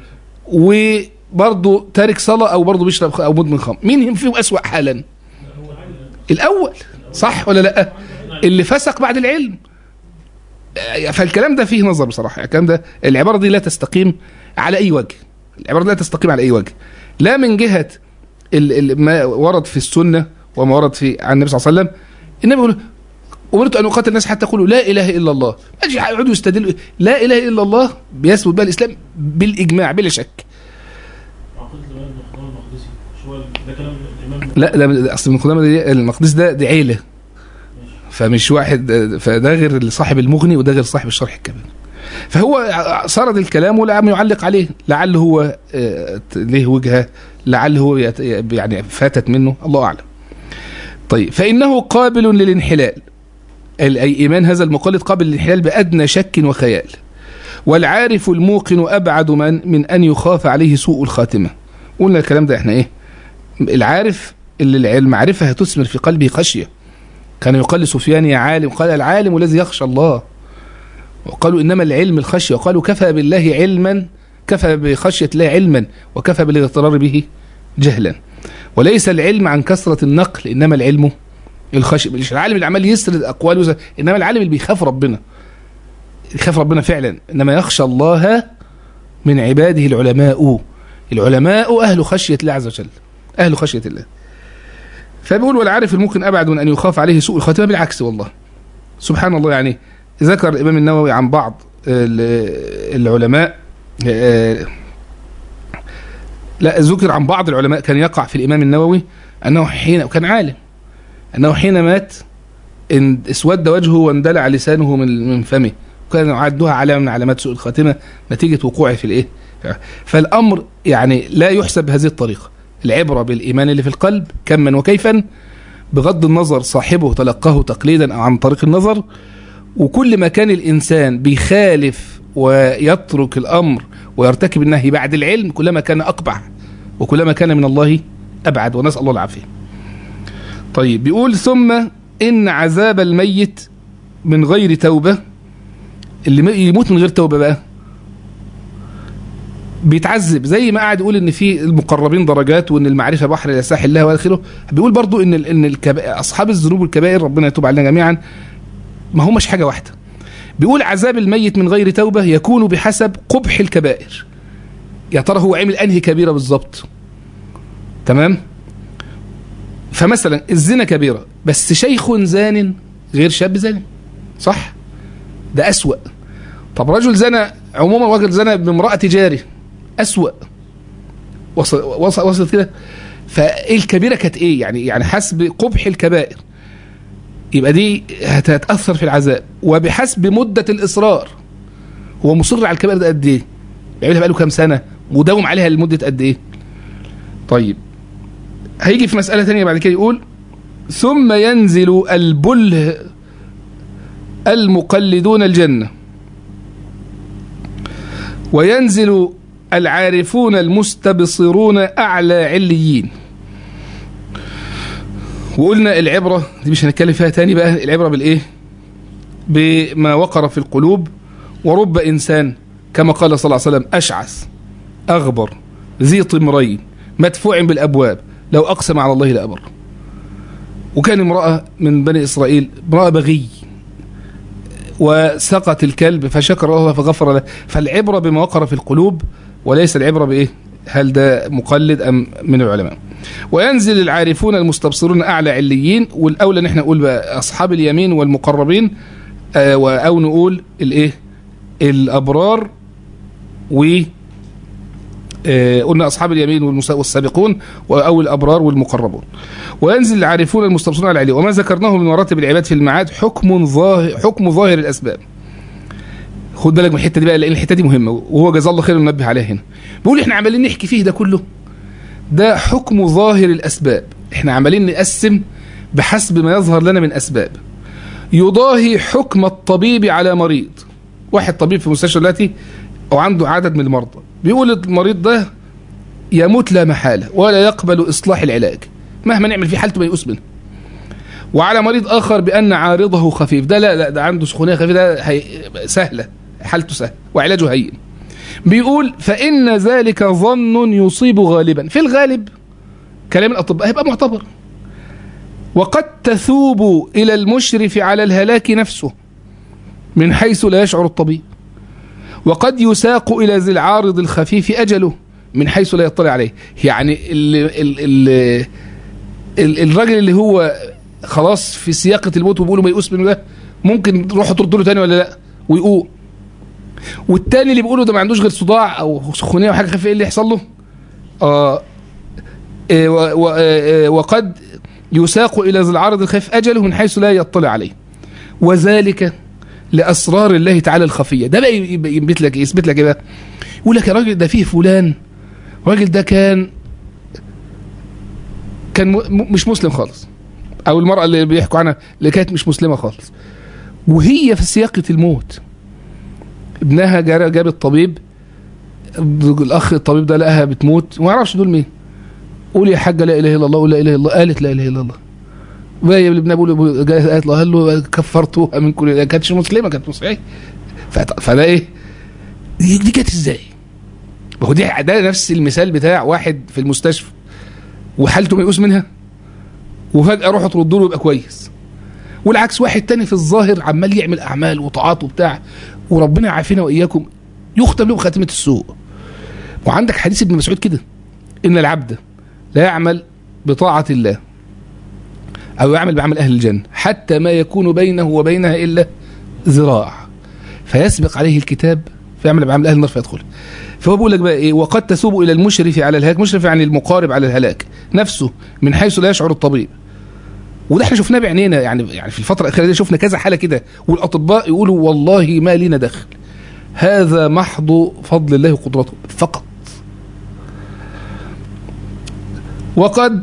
وبرضه تارك صلاه او برضه بيشرب خ- او مدمن خمر مين فيهم اسوأ حالا الاول صح ولا لا اللي فسق بعد العلم آه، فالكلام ده فيه نظر بصراحه الكلام ده العباره دي لا تستقيم على اي وجه العباره دي لا تستقيم على اي وجه لا من جهه ال- ال- ما ورد في السنه وما ورد في عن النبي صلى الله عليه وسلم النبي يقول امرت ان اقاتل الناس حتى يقولوا لا اله الا الله ماشي يقعدوا يستدلوا لا اله الا الله بيثبت بقى الاسلام بالاجماع بلا شك عقيدة الإمام ابن خدام المقدسي شو هو ده كلام الإمام لا ده ده اصل من خدامه دي المقدس ده دي عيله فمش واحد فده غير صاحب المغني وده غير صاحب الشرح الكبير فهو سرد الكلام ولم يعلق عليه لعل هو آه، ليه وجهه لعل هو يت- يعني فاتت منه الله اعلم طيب فانه قابل للانحلال ال- اي ايمان هذا المقلد قابل للانحلال بادنى شك وخيال والعارف الموقن ابعد من من ان يخاف عليه سوء الخاتمه قلنا الكلام ده احنا ايه العارف اللي المعرفة هتثمر في قلبه خشية كان يقال لسفيان يا عالم قال العالم الذي يخشى الله وقالوا إنما العلم الخشية وقالوا كفى بالله علما كفى بخشية الله علما وكفى بالاغترار به جهلا وليس العلم عن كثرة النقل إنما العلم الخشية مش العالم اللي عمال يسرد أقوال وز- إنما العالم اللي بيخاف ربنا يخاف ربنا فعلا إنما يخشى الله من عباده العلماء العلماء أهل خشية الله عز وجل أهل خشية الله فبيقول والعارف الممكن أبعد من أن يخاف عليه سوء الخاتمة بالعكس والله سبحان الله يعني ذكر الإمام النووي عن بعض ال- العلماء آه، لا ذكر عن بعض العلماء كان يقع في الإمام النووي أنه حين وكان عالم أنه حين مات ان اسود وجهه واندلع لسانه من من فمه وكان يعدها علامة من علامات سوء الخاتمة نتيجة وقوعه في الإيه فالأمر يعني لا يحسب بهذه الطريقة العبرة بالإيمان اللي في القلب كما وكيفا بغض النظر صاحبه تلقاه تقليدا أو عن طريق النظر وكل ما كان الإنسان بيخالف ويترك الأمر ويرتكب النهي بعد العلم كلما كان أقبح وكلما كان من الله أبعد ونسأل الله العافية طيب بيقول ثم إن عذاب الميت من غير توبة اللي يموت من غير توبة بقى بيتعذب زي ما قاعد يقول ان في المقربين درجات وان المعرفه بحر لا ساحل لها واخره بيقول برضو ان ال ان الكبائر اصحاب الذنوب والكبائر ربنا يتوب علينا جميعا ما همش حاجه واحده بيقول عذاب الميت من غير توبه يكون بحسب قبح الكبائر يا ترى هو عمل انهي كبيره بالظبط تمام فمثلا الزنا كبيره بس شيخ زان غير شاب زاني صح ده اسوأ طب رجل زنى عموما رجل زنى بامرأة جاره أسوأ وصل وصل وصلت كده فالكبيرة كانت إيه يعني يعني حسب قبح الكبائر يبقى دي هتتأثر في العذاب وبحسب مدة الإصرار هو مصر على الكبائر ده قد إيه بيعملها بقاله كام سنة مداوم عليها لمدة قد إيه طيب هيجي في مسألة تانية بعد كده يقول ثم ينزل البله المقلدون الجنة وينزل العارفون المستبصرون أعلى عليين وقلنا العبرة دي مش هنتكلم فيها تاني بقى العبرة بالإيه بما وقر في القلوب ورب إنسان كما قال صلى الله عليه وسلم أشعث أغبر ذي طمرين مدفوع بالأبواب لو أقسم على الله لأبر وكان امرأة من بني إسرائيل امرأة بغي وسقط الكلب فشكر الله فغفر له فالعبرة بما وقر في القلوب وليس العبرة بإيه هل ده مقلد أم من العلماء وينزل العارفون المستبصرون أعلى عليين والأولى ان احنا نقول بقى أصحاب اليمين والمقربين آه أو نقول الإيه الأبرار و آه قلنا أصحاب اليمين والسابقون أو الأبرار والمقربون وينزل العارفون المستبصرون على العلي وما ذكرناه من مراتب العباد في المعاد حكم ظاهر حكم ظاهر الأسباب خد بالك من الحته دي بقى لان الحته دي مهمه وهو جزاه الله خير منبه عليها هنا بيقول احنا عمالين نحكي فيه ده كله ده حكم ظاهر الاسباب احنا عمالين نقسم بحسب ما يظهر لنا من اسباب يضاهي حكم الطبيب على مريض واحد طبيب في مستشفى دلوقتي وعنده عدد من المرضى بيقول المريض ده يموت لا محاله ولا يقبل اصلاح العلاج مهما نعمل فيه حالته ما يئوس منه وعلى مريض اخر بان عارضه خفيف ده لا لا ده عنده سخونيه خفيفه ده هي سهله حالته سهله وعلاجه هين بيقول فان ذلك ظن يصيب غالبا في الغالب كلام الاطباء هيبقى معتبر وقد تثوب الى المشرف على الهلاك نفسه من حيث لا يشعر الطبيب وقد يساق الى ذي العارض الخفيف اجله من حيث لا يطلع عليه يعني ال ال ال ال الراجل اللي هو خلاص في سياقه الموت وبيقولوا ما يقوس منه ده ممكن روحوا تردوا له تاني ولا لا ويقوم والتاني اللي بيقولوا ده ما عندوش غير صداع او سخونيه او حاجه خفيفه ايه اللي يحصل له؟ آه إيه و و إيه وقد يساق الى ذي العرض الخفيف اجله من حيث لا يطلع عليه وذلك لاسرار الله تعالى الخفيه ده بقى يثبت لك يثبت لك ايه بقى؟ يقول لك يا راجل ده فيه فلان الراجل ده كان كان م... مش مسلم خالص او المراه اللي بيحكوا عنها اللي كانت مش مسلمه خالص وهي في سياقه الموت ابنها جاب الطبيب الاخ الطبيب ده لقاها بتموت وما يعرفش دول مين قول يا حاجه لا اله الا الله قول لا اله الا الله قالت لا اله الا الله وهي ابنها بيقول قالت له قال له كفرتوها من كل كانتش مسلمه كانت مسيحيه فده ايه دي, دي كانت ازاي؟ ما هو دي ده نفس المثال بتاع واحد في المستشفى وحالته ميؤوس منها وفجاه روحوا تردوا له يبقى كويس والعكس واحد تاني في الظاهر عمال يعمل اعمال وطاعات وبتاع وربنا يعافينا واياكم يختم له بخاتمه السوء وعندك حديث ابن مسعود كده ان العبد لا يعمل بطاعه الله او يعمل بعمل اهل الجنه حتى ما يكون بينه وبينها الا ذراع فيسبق عليه الكتاب فيعمل بعمل اهل النار فيدخل فهو بيقول لك بقى ايه وقد تسوب الى المشرف على الهلاك مشرف يعني المقارب على الهلاك نفسه من حيث لا يشعر الطبيب وده احنا شفناه بعينينا يعني يعني في الفتره الاخيره دي شفنا كذا حاله كده والاطباء يقولوا والله ما لنا دخل هذا محض فضل الله وقدرته فقط وقد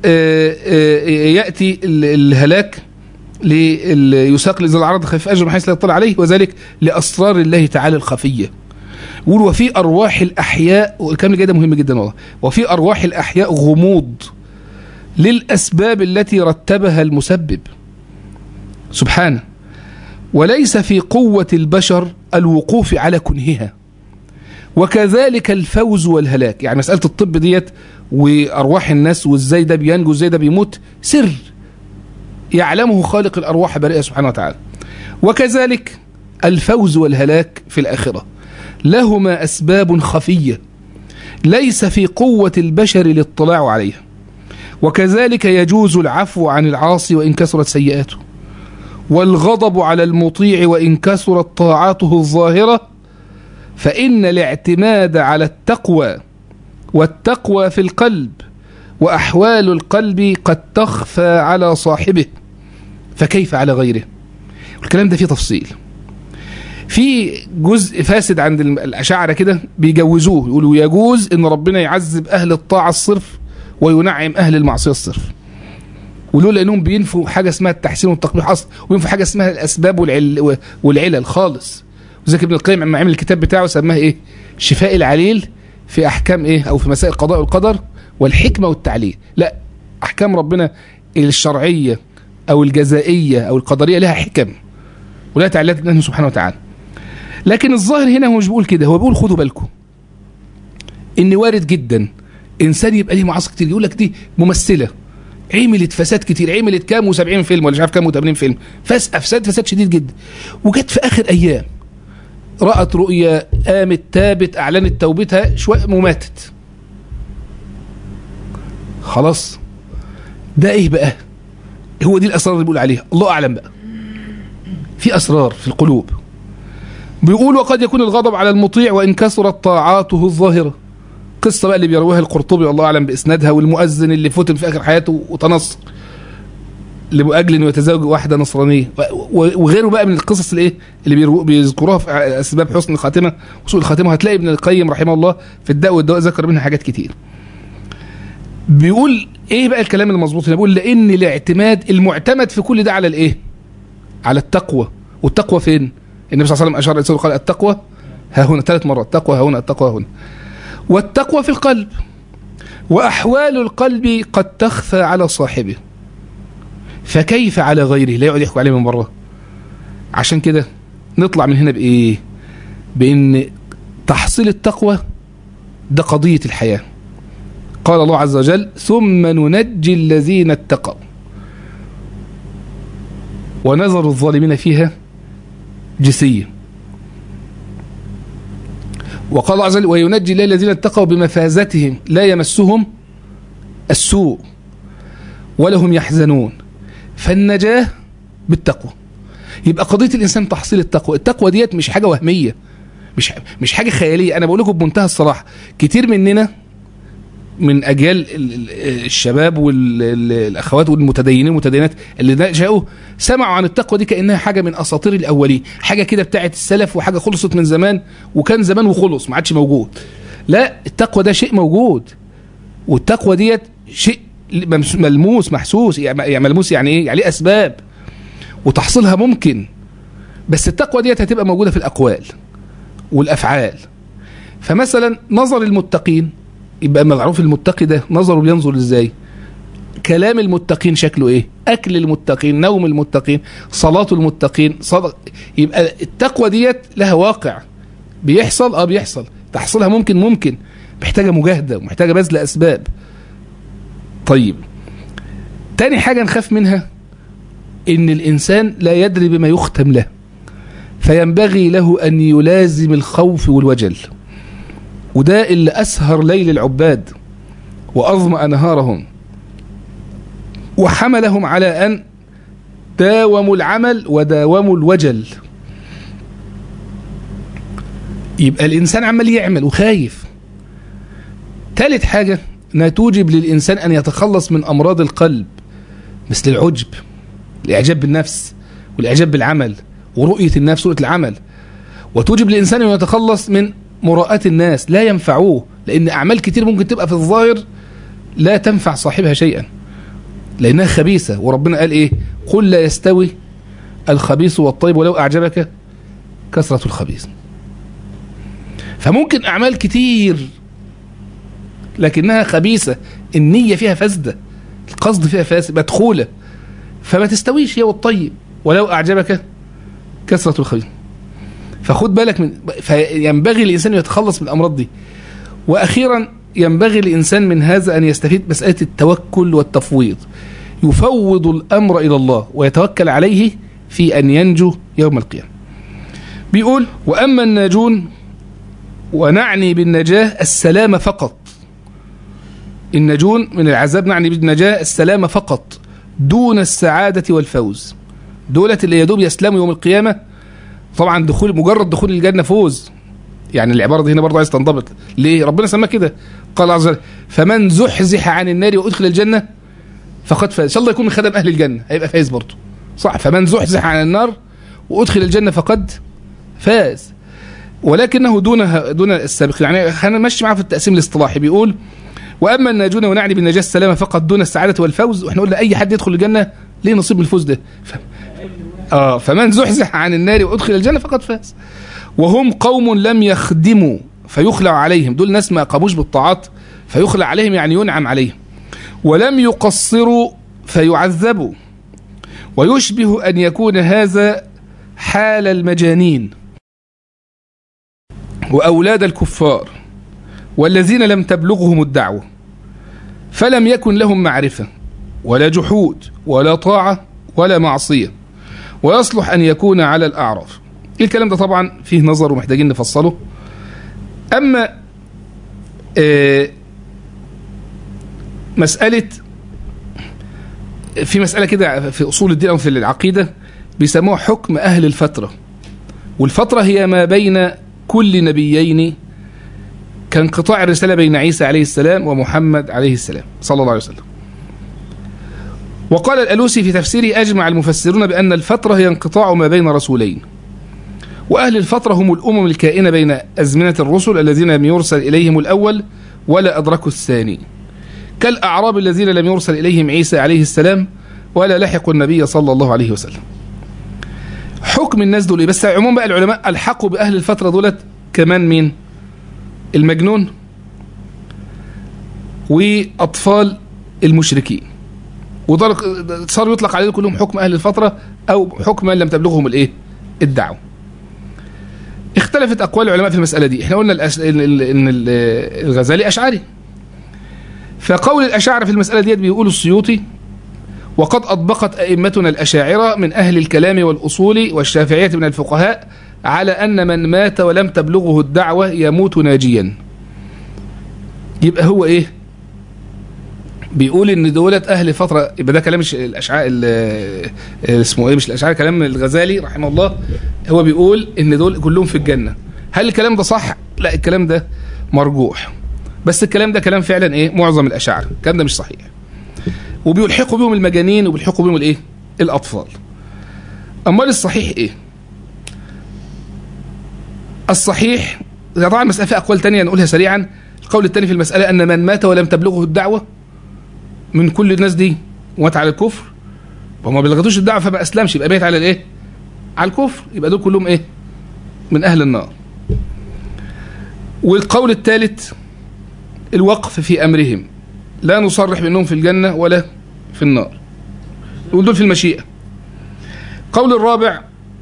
ياتي الهلاك يساق لذي العرض خفيف اجر من حيث لا يطلع عليه وذلك لاسرار الله تعالى الخفيه يقول وفي ارواح الاحياء والكلام الجاي ده مهم جدا والله وفي ارواح الاحياء غموض للاسباب التي رتبها المسبب سبحانه وليس في قوه البشر الوقوف على كنهها وكذلك الفوز والهلاك يعني مساله الطب ديت وارواح الناس وازاي ده بينجو وازاي ده بيموت سر يعلمه خالق الارواح بريئه سبحانه وتعالى وكذلك الفوز والهلاك في الاخره لهما اسباب خفيه ليس في قوه البشر الاطلاع عليها وكذلك يجوز العفو عن العاصي وان كثرت سيئاته والغضب على المطيع وان كثرت طاعاته الظاهره فان الاعتماد على التقوى والتقوى في القلب واحوال القلب قد تخفى على صاحبه فكيف على غيره الكلام ده فيه تفصيل في جزء فاسد عند الأشاعرة كده بيجوزوه يقولوا يجوز ان ربنا يعذب اهل الطاعة الصرف وينعم اهل المعصية الصرف ولولا انهم بينفوا حاجة اسمها التحسين والتقبيح اصلا وينفوا حاجة اسمها الاسباب والعل والعلل خالص وزي ابن القيم لما عمل الكتاب بتاعه سماها ايه شفاء العليل في احكام ايه او في مسائل القضاء والقدر والحكمه والتعليل لا احكام ربنا الشرعيه او الجزائيه او القدريه لها حكم ولها تعليلات منه سبحانه وتعالى لكن الظاهر هنا هو مش بيقول كده هو بيقول خدوا بالكم ان وارد جدا انسان يبقى ليه معاصي كتير يقول لك دي ممثله عملت فساد كتير عملت كام و70 فيلم ولا مش عارف كام و80 فيلم فس افساد فساد شديد جدا وجت في اخر ايام رأت رؤيا قامت تابت اعلنت توبتها شويه وماتت خلاص ده ايه بقى هو دي الاسرار اللي بيقول عليها الله اعلم بقى في اسرار في القلوب بيقول وقد يكون الغضب على المطيع وان كثرت طاعاته الظاهره قصه بقى اللي بيرويها القرطبي والله اعلم باسنادها والمؤذن اللي فتن في اخر حياته وتنصر لاجل انه يتزوج واحده نصرانيه وغيره بقى من القصص الايه اللي بيرو- بيذكروها في اسباب حسن الخاتمه وسوء الخاتمه هتلاقي ابن القيم رحمه الله في الداء والدواء ذكر منها حاجات كتير بيقول ايه بقى الكلام المظبوط هنا بيقول لان الاعتماد المعتمد في كل ده على الايه على التقوى والتقوى فين النبي صلى الله عليه وسلم اشار الى قال التقوى ها هنا ثلاث مرات التقوى ها هنا التقوى ها هنا والتقوى في القلب واحوال القلب قد تخفى على صاحبه فكيف على غيره لا يقعد يحكوا عليه من بره عشان كده نطلع من هنا بايه بان تحصيل التقوى ده قضيه الحياه قال الله عز وجل ثم ننجي الذين اتقوا ونذر الظالمين فيها جسيا وقال الله عز وجل وينجي الله الذين اتقوا بمفازتهم لا يمسهم السوء ولا هم يحزنون فالنجاة بالتقوى يبقى قضية الإنسان تحصيل التقوى التقوى ديت مش حاجة وهمية مش مش حاجة خيالية أنا بقول لكم بمنتهى الصراحة كتير مننا من اجيال ال- ال- الشباب والاخوات والمتدينين والمتدينات اللي جاءوا سمعوا عن التقوى دي كانها حاجه من اساطير الاولين حاجه كده بتاعت السلف وحاجه خلصت من زمان وكان زمان وخلص ما عادش موجود لا التقوى ده شيء موجود والتقوى ديت شيء ممس- ملموس محسوس يعني يعني ملموس يعني ايه يعني ليه اسباب وتحصيلها ممكن بس التقوى ديت هتبقى موجوده في الاقوال والافعال فمثلا نظر المتقين يبقى معروف المتقي ده نظره بينظر ازاي كلام المتقين شكله ايه اكل المتقين نوم المتقين صلاة المتقين صدق يبقى التقوى ديت لها واقع بيحصل اه بيحصل تحصيلها ممكن ممكن محتاجة مجاهدة ومحتاجة بذل اسباب طيب تاني حاجة نخاف منها ان الانسان لا يدري بما يختم له فينبغي له ان يلازم الخوف والوجل وده اللي أسهر ليل العباد وأظمأ نهارهم وحملهم على أن داوموا العمل وداوموا الوجل يبقى الإنسان عمال يعمل وخايف ثالث حاجة أنها توجب للإنسان أن يتخلص من أمراض القلب مثل العجب الإعجاب بالنفس والإعجاب بالعمل ورؤية النفس ورؤية العمل وتوجب للإنسان أن يتخلص من مراءة الناس لا ينفعوه لأن أعمال كتير ممكن تبقى في الظاهر لا تنفع صاحبها شيئا لأنها خبيثة وربنا قال إيه قل لا يستوي الخبيث والطيب ولو أعجبك كثرة الخبيث فممكن أعمال كتير لكنها خبيثة النية فيها فاسدة القصد فيها فاسد مدخولة فما تستويش هي والطيب ولو أعجبك كثرة الخبيث فخد بالك من فينبغي الإنسان يتخلص من الأمراض دي وأخيرا ينبغي الإنسان من هذا أن يستفيد مسألة التوكل والتفويض يفوض الأمر إلى الله ويتوكل عليه في أن ينجو يوم القيامة بيقول وأما الناجون ونعني بالنجاة السلام فقط الناجون من العذاب نعني بالنجاة السلام فقط دون السعادة والفوز دولة اللي يدوب يسلموا يوم القيامة طبعا دخول مجرد دخول الجنة فوز يعني العبارة دي هنا برضه عايز تنضبط ليه ربنا سماه كده قال عز وجل فمن زحزح عن النار وادخل الجنة فقد فاز ان شاء الله يكون من خدم اهل الجنة هيبقى فايز برضه صح فمن زحزح عن النار وادخل الجنة فقد فاز ولكنه دون دون السابقين يعني خلينا نمشي معاه في التقسيم الاصطلاحي بيقول واما الناجون ونعني بالنجاة السلامة فقط دون السعادة والفوز واحنا قلنا اي حد يدخل الجنة ليه نصيب من الفوز ده ف... اه فمن زحزح عن النار وادخل الجنة فقد فاز وهم قوم لم يخدموا فيخلع عليهم دول ناس ما قاموش بالطاعات فيخلع عليهم يعني ينعم عليهم ولم يقصروا فيعذبوا ويشبه أن يكون هذا حال المجانين وأولاد الكفار والذين لم تبلغهم الدعوة فلم يكن لهم معرفة ولا جحود ولا طاعة ولا معصية ويصلح أن يكون على الأعراف الكلام ده طبعا فيه نظر ومحتاجين نفصله أما آه مسألة في مسألة كده في أصول الدين أو في العقيدة بيسموها حكم أهل الفترة والفترة هي ما بين كل نبيين كانقطاع الرسالة بين عيسى عليه السلام ومحمد عليه السلام صلى الله عليه وسلم وقال الألوسي في تفسيره أجمع المفسرون بأن الفترة هي انقطاع ما بين رسولين وأهل الفترة هم الأمم الكائنة بين أزمنة الرسل الذين لم يرسل إليهم الأول ولا أدركوا الثاني كالأعراب الذين لم يرسل إليهم عيسى عليه السلام ولا لحقوا النبي صلى الله عليه وسلم حكم الناس دول إيه؟ بس عموما بقى العلماء ألحقوا بأهل الفترة دولت كمان مين المجنون وأطفال المشركين وده صار يطلق عليه كلهم حكم أهل الفترة أو حكم من لم تبلغهم الإيه الدعوة اختلفت أقوال العلماء في المسألة دي احنا قلنا الأش... ال- ال- إن ال- الغزالي أشعري فقول الأشاعرة في المسألة ديت بيقول السيوطي وقد أطبقت أئمتنا الأشاعرة من أهل الكلام والأصول والشافعية من الفقهاء على أن من مات ولم تبلغه الدعوة يموت ناجيا يبقى هو إيه بيقول ان دولت اهل فتره يبقى ده كلام مش الاشعار ال- اسمه ايه مش الاشعار كلام الغزالي رحمه الله هو بيقول ان دول كلهم في الجنه هل الكلام ده صح لا الكلام ده مرجوح بس الكلام ده كلام فعلا ايه معظم الاشاعره الكلام ده مش صحيح وبيلحقوا بيهم المجانين وبيلحقوا بيهم الايه الاطفال امال الصحيح ايه الصحيح ده طبعا المساله فيها اقوال تانية نقولها سريعا القول الثاني في المساله ان من مات ولم تبلغه الدعوه من كل الناس دي ومات على الكفر وما بلغتوش الدعوه فما اسلمش يبقى مات على الايه على الكفر يبقى دول كلهم ايه من اهل النار والقول الثالث الوقف في امرهم لا نصرح بانهم في الجنه ولا في النار ودول في المشيئه قول الرابع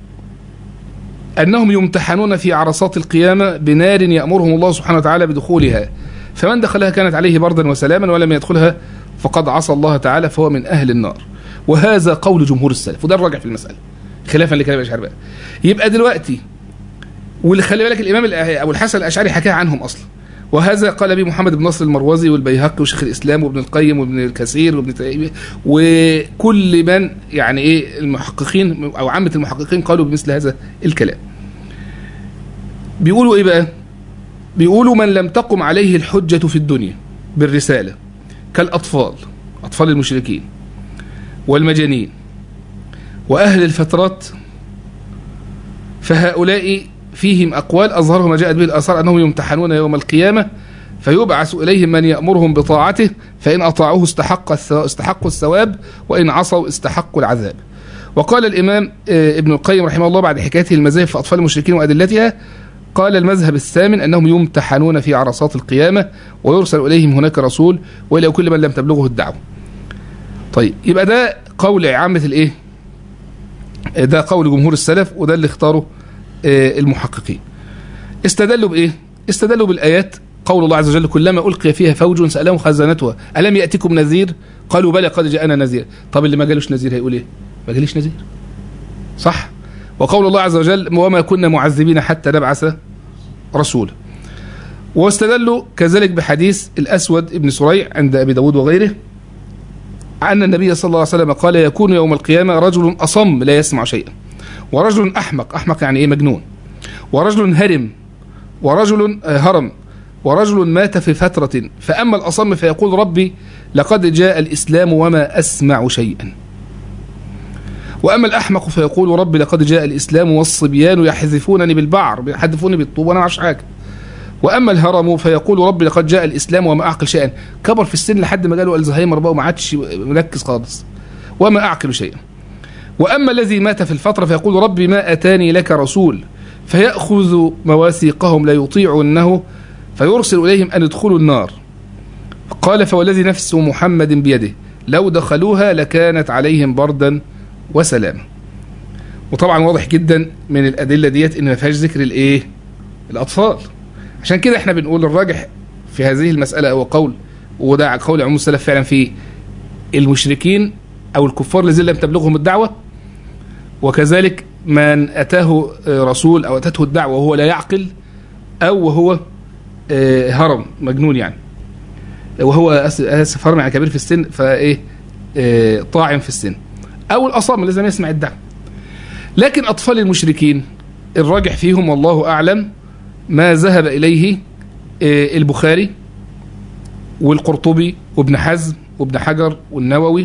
انهم يمتحنون في عرصات القيامه بنار يامرهم الله سبحانه وتعالى بدخولها فمن دخلها كانت عليه بردا وسلاما ولم يدخلها فقد عصى الله تعالى فهو من اهل النار وهذا قول جمهور السلف وده الراجع في المساله خلافا لكلام الاشعري بقى يبقى دلوقتي واللي خلي بالك الامام الأ- ابو الحسن الاشعري حكاها عنهم اصلا وهذا قال به محمد بن نصر المروزي والبيهقي وشيخ الاسلام وابن القيم وابن الكثير وابن تيميه وكل من يعني ايه المحققين او عامه المحققين قالوا بمثل هذا الكلام. بيقولوا ايه بقى؟ بيقولوا من لم تقم عليه الحجه في الدنيا بالرساله كالاطفال اطفال المشركين والمجانين واهل الفترات فهؤلاء فيهم أقوال أظهرها ما جاءت به الآثار أنهم يمتحنون يوم القيامة فيبعث إليهم من يأمرهم بطاعته فإن أطاعوه استحق الثو- استحقوا الثواب وإن عصوا استحقوا العذاب وقال الإمام آه، ابن القيم رحمه الله بعد حكايته المذاهب في أطفال المشركين وأدلتها قال المذهب الثامن أنهم يمتحنون في عرصات القيامة ويرسل إليهم هناك رسول وإلى كل من لم تبلغه الدعوة طيب يبقى ده قول عامة الإيه آه، ده قول جمهور السلف وده اللي اختاره آه، المحققين استدلوا بإيه استدلوا بالآيات قول الله عز وجل كلما ألقي فيها فوج سألهم خزنتها ألم يأتكم نذير قالوا بلى قد جاءنا نذير طب اللي ما جالوش نذير هيقول إيه ما جاليش نذير صح وقول الله عز وجل وما كنا معذبين حتى نبعث رسولا واستدلوا كذلك بحديث الأسود ابن سريع عند أبي داود وغيره أن النبي صلى الله عليه وسلم قال يكون يوم القيامة رجل أصم لا يسمع شيئا ورجل أحمق أحمق يعني إيه مجنون ورجل هرم ورجل آه، هرم ورجل مات في فترة فأما الأصم فيقول ربي لقد جاء الإسلام وما أسمع شيئا وأما الأحمق فيقول ربي لقد جاء الإسلام والصبيان يحذفونني بالبعر يحذفوني بالطوب وأنا ما أعرفش حاجة وأما الهرم فيقول ربي لقد جاء الإسلام وما أعقل شيئا كبر في السن لحد ما جاله الزهايمر بقى وما عادش مركز خالص وما أعقل شيئا وأما الذي مات في الفترة فيقول ربي ما أتاني لك رسول فيأخذ مواثيقهم لا يطيعنه فيرسل إليهم أن يدخلوا النار قال فوالذي نفس محمد بيده لو دخلوها لكانت عليهم بردا وسلاما وطبعا واضح جدا من الأدلة ديت إن ما فيهاش ذكر الإيه الأطفال عشان كده احنا بنقول الراجح في هذه المسألة هو قول وده قول عموم السلف فعلا في المشركين أو الكفار الذين لم تبلغهم الدعوة وكذلك من أتاه رسول أو أتته الدعوة وهو لا يعقل أو وهو هرم مجنون يعني وهو اسف هرم يعني كبير في السن فايه طاعن في السن او الاصم الذي لم يسمع الدعوه لكن اطفال المشركين الراجح فيهم والله اعلم ما ذهب اليه البخاري والقرطبي وابن حزم وابن حجر والنووي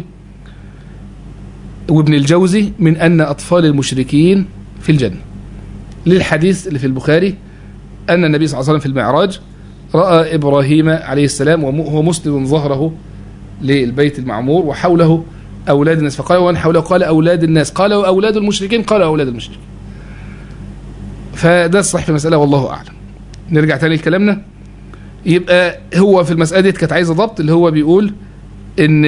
وابن الجوزي من ان اطفال المشركين في الجنه للحديث اللي في البخاري ان النبي صلى الله عليه وسلم في المعراج راى ابراهيم عليه السلام وهو مسند ظهره للبيت المعمور وحوله اولاد الناس فقال ومن حوله قال اولاد الناس قال اولاد المشركين قال اولاد المشركين فده الصح في المساله والله اعلم نرجع تاني لكلامنا يبقى هو في المساله دي كانت عايزه ضبط اللي هو بيقول ان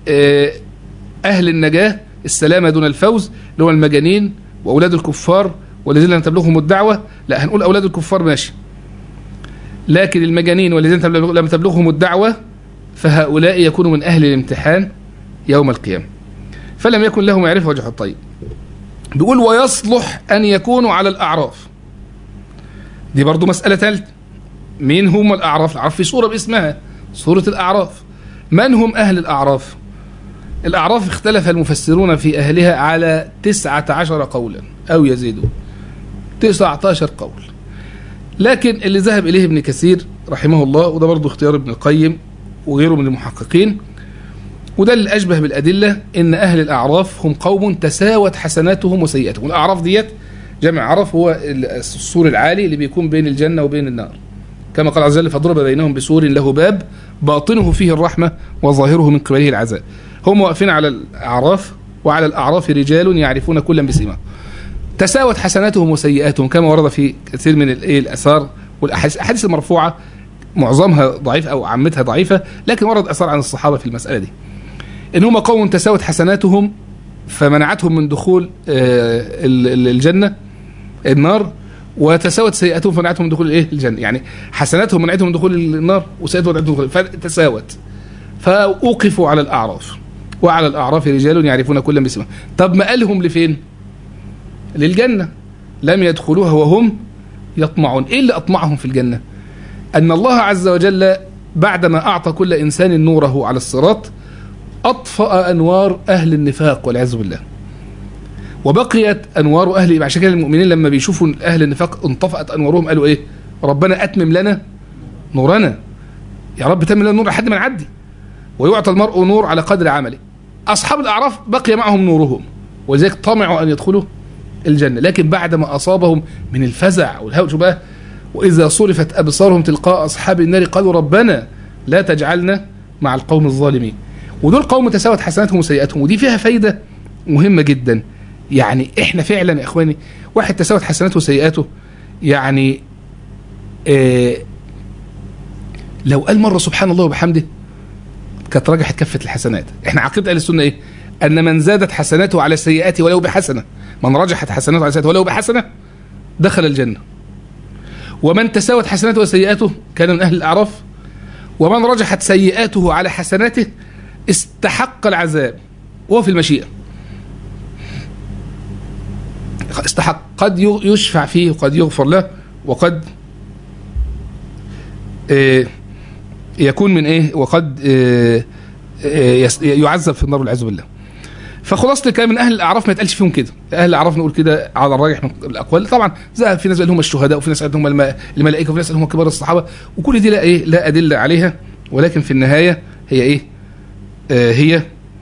اهل النجاه السلامه دون الفوز اللي هو المجانين واولاد الكفار والذين لم تبلغهم الدعوه لا هنقول اولاد الكفار ماشي لكن المجانين والذين لم تبلغهم الدعوة فهؤلاء يكونوا من أهل الامتحان يوم القيامة فلم يكن لهم معرفة وجه الطيب بيقول ويصلح أن يكونوا على الأعراف دي برضو مسألة ثالثة مين هم الأعراف الأعراف في سورة باسمها سورة الأعراف من هم أهل الأعراف الأعراف اختلف المفسرون في أهلها على تسعة عشر قولا أو يزيدون تسعة عشر قول لكن اللي ذهب إليه ابن كثير رحمه الله وده برضه اختيار ابن القيم وغيره من المحققين وده اللي أشبه بالأدلة إن أهل الأعراف هم قوم تساوت حسناتهم وسيئاتهم الأعراف ديت جمع عرف هو السور العالي اللي بيكون بين الجنة وبين النار كما قال عز وجل فضرب بينهم بسور له باب باطنه فيه الرحمة وظاهره من قبله العذاب هم واقفين على الأعراف وعلى الأعراف رجال يعرفون كلا بسيمه تساوت حسناتهم وسيئاتهم كما ورد في كثير من الاثار والاحاديث المرفوعه معظمها ضعيف او عامتها ضعيفه لكن ورد اثار عن الصحابه في المساله دي ان هم قوم تساوت حسناتهم فمنعتهم من دخول الجنه النار وتساوت سيئاتهم فمنعتهم من دخول الايه الجنه يعني حسناتهم منعتهم من دخول النار وسيئاتهم منعتهم من دخول فتساوت فاوقفوا على الاعراف وعلى الاعراف رجال يعرفون كلا باسمه طب مآلهم لفين للجنة لم يدخلوها وهم يطمعون إيه اللي أطمعهم في الجنة أن الله عز وجل بعدما أعطى كل إنسان نوره على الصراط أطفأ أنوار أهل النفاق والعياذ بالله وبقيت أنوار أهل عشان كده المؤمنين لما بيشوفوا أهل النفاق انطفأت أنوارهم قالوا إيه ربنا أتمم لنا نورنا يا رب تمم لنا نور لحد ما نعدي ويعطى المرء نور على قدر عمله أصحاب الأعراف بقي معهم نورهم ولذلك طمعوا أن يدخلوا الجنة لكن بعد ما أصابهم من الفزع والهول شو بقى وإذا صرفت أبصارهم تلقاء أصحاب النار قالوا ربنا لا تجعلنا مع القوم الظالمين ودول قوم تساوت حسناتهم وسيئاتهم ودي فيها فايدة مهمة جدا يعني احنا فعلا يا اخواني واحد تساوت حسناته وسيئاته يعني اه لو قال مرة سبحان الله وبحمده كانت رجحت كفة الحسنات احنا عقيدة اهل السنة ايه ان من زادت حسناته على سيئاته ولو بحسنه من رجحت حسناته على سيئاته ولو بحسنه دخل الجنه ومن تساوت حسناته وسيئاته كان من اهل الاعراف ومن رجحت سيئاته على حسناته استحق العذاب وهو في المشيئه استحق قد يشفع فيه وقد يغفر له وقد يكون من ايه وقد يعذب في النار والعياذ بالله فخلاصه الكلام من اهل الاعراف ما يتقالش فيهم كده اهل الاعراف نقول كده على الراجح من الاقوال طبعا زي في ناس قال هم الشهداء وفي ناس قال هم الملائكه وفي ناس قال هم كبار الصحابه وكل دي لا ايه لا ادله عليها ولكن في النهايه هي ايه آه هي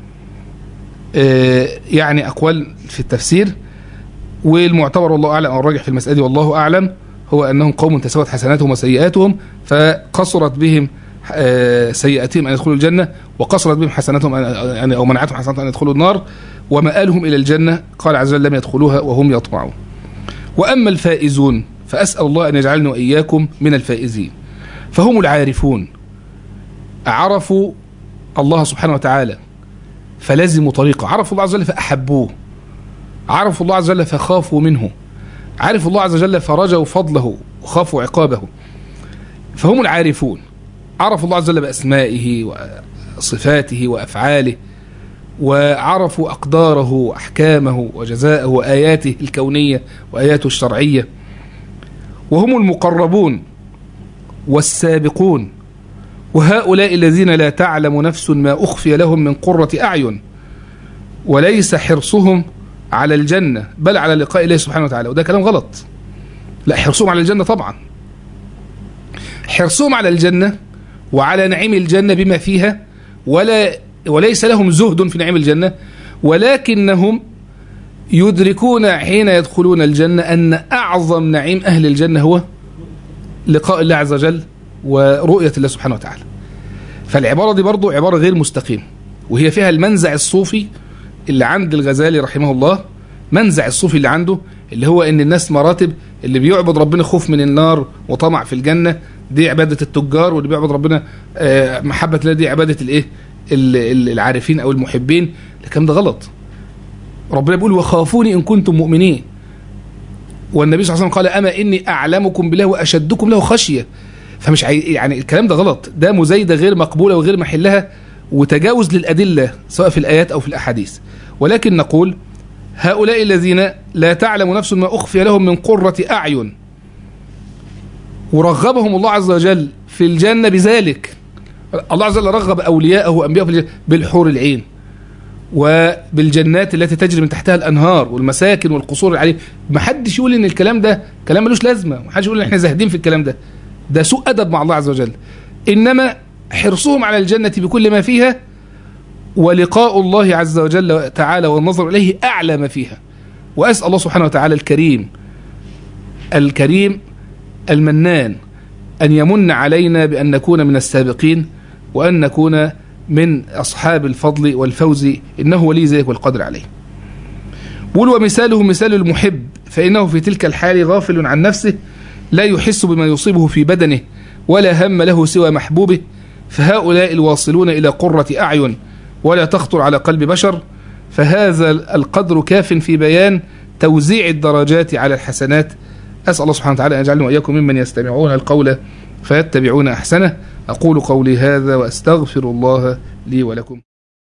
آه يعني اقوال في التفسير والمعتبر والله اعلم او الراجح في المساله دي والله اعلم هو انهم قوم تساوت حسناتهم وسيئاتهم فقصرت بهم سيئاتهم أن يدخلوا الجنة وقصرت بهم حسناتهم أن أو منعتهم حسناتهم أن يدخلوا النار ومآلهم إلى الجنة قال عز وجل لم يدخلوها وهم يطمعون وأما الفائزون فأسأل الله أن يجعلني وإياكم من الفائزين فهم العارفون عرفوا الله سبحانه وتعالى فلزموا طريقه عرفوا الله عز وجل فأحبوه عرفوا الله عز وجل فخافوا منه عرفوا الله عز وجل فرجوا فضله وخافوا عقابه فهم العارفون عرفوا الله عز وجل بأسمائه وصفاته وأفعاله وعرفوا أقداره وأحكامه وجزاءه وآياته الكونية وآياته الشرعية وهم المقربون والسابقون وهؤلاء الذين لا تعلم نفس ما أخفي لهم من قرة أعين وليس حرصهم على الجنة بل على لقاء الله سبحانه وتعالى وده كلام غلط لا حرصهم على الجنة طبعا حرصهم على الجنة وعلى نعيم الجنة بما فيها ولا وليس لهم زهد في نعيم الجنة ولكنهم يدركون حين يدخلون الجنة أن أعظم نعيم أهل الجنة هو لقاء الله عز وجل ورؤية الله سبحانه وتعالى فالعبارة دي برضو عبارة غير مستقيمة وهي فيها المنزع الصوفي اللي عند الغزالي رحمه الله منزع الصوفي اللي عنده اللي هو ان الناس مراتب اللي بيعبد ربنا خوف من النار وطمع في الجنة دي عبادة التجار واللي بيعبد ربنا آه، محبة الله دي عبادة الايه ال- ال- العارفين او المحبين الكلام ده غلط ربنا بيقول وخافوني ان كنتم مؤمنين والنبي صلى الله عليه وسلم قال اما اني اعلمكم بالله واشدكم له خشيه فمش عاي... يعني الكلام ده غلط ده مزايده غير مقبوله وغير محلها وتجاوز للادله سواء في الايات او في الاحاديث ولكن نقول هؤلاء الذين لا تعلم نفس ما اخفي لهم من قره اعين ورغبهم الله عز وجل في الجنه بذلك الله عز وجل رغب اولياءه وانبياءه في الجنة بالحور العين وبالجنات التي تجري من تحتها الانهار والمساكن والقصور العليه ما حدش يقول ان الكلام ده كلام ملوش لازمه ما حدش يقول ان احنا زاهدين في الكلام ده ده سوء ادب مع الله عز وجل انما حرصهم على الجنه بكل ما فيها ولقاء الله عز وجل تعالى والنظر اليه اعلى ما فيها واسال الله سبحانه وتعالى الكريم الكريم المنان ان يمن علينا بان نكون من السابقين وان نكون من أصحاب الفضل والفوز إنه ولي ذلك والقدر عليه بقول ومثاله مثال المحب فإنه في تلك الحال غافل عن نفسه لا يحس بما يصيبه في بدنه ولا هم له سوى محبوبه فهؤلاء الواصلون إلى قرة أعين ولا تخطر على قلب بشر فهذا القدر كاف في بيان توزيع الدرجات على الحسنات أسأل الله سبحانه وتعالى أن يجعلنا وإياكم ممن يستمعون القول فيتبعون أحسنه أقول قولي هذا وأستغفر الله لي ولكم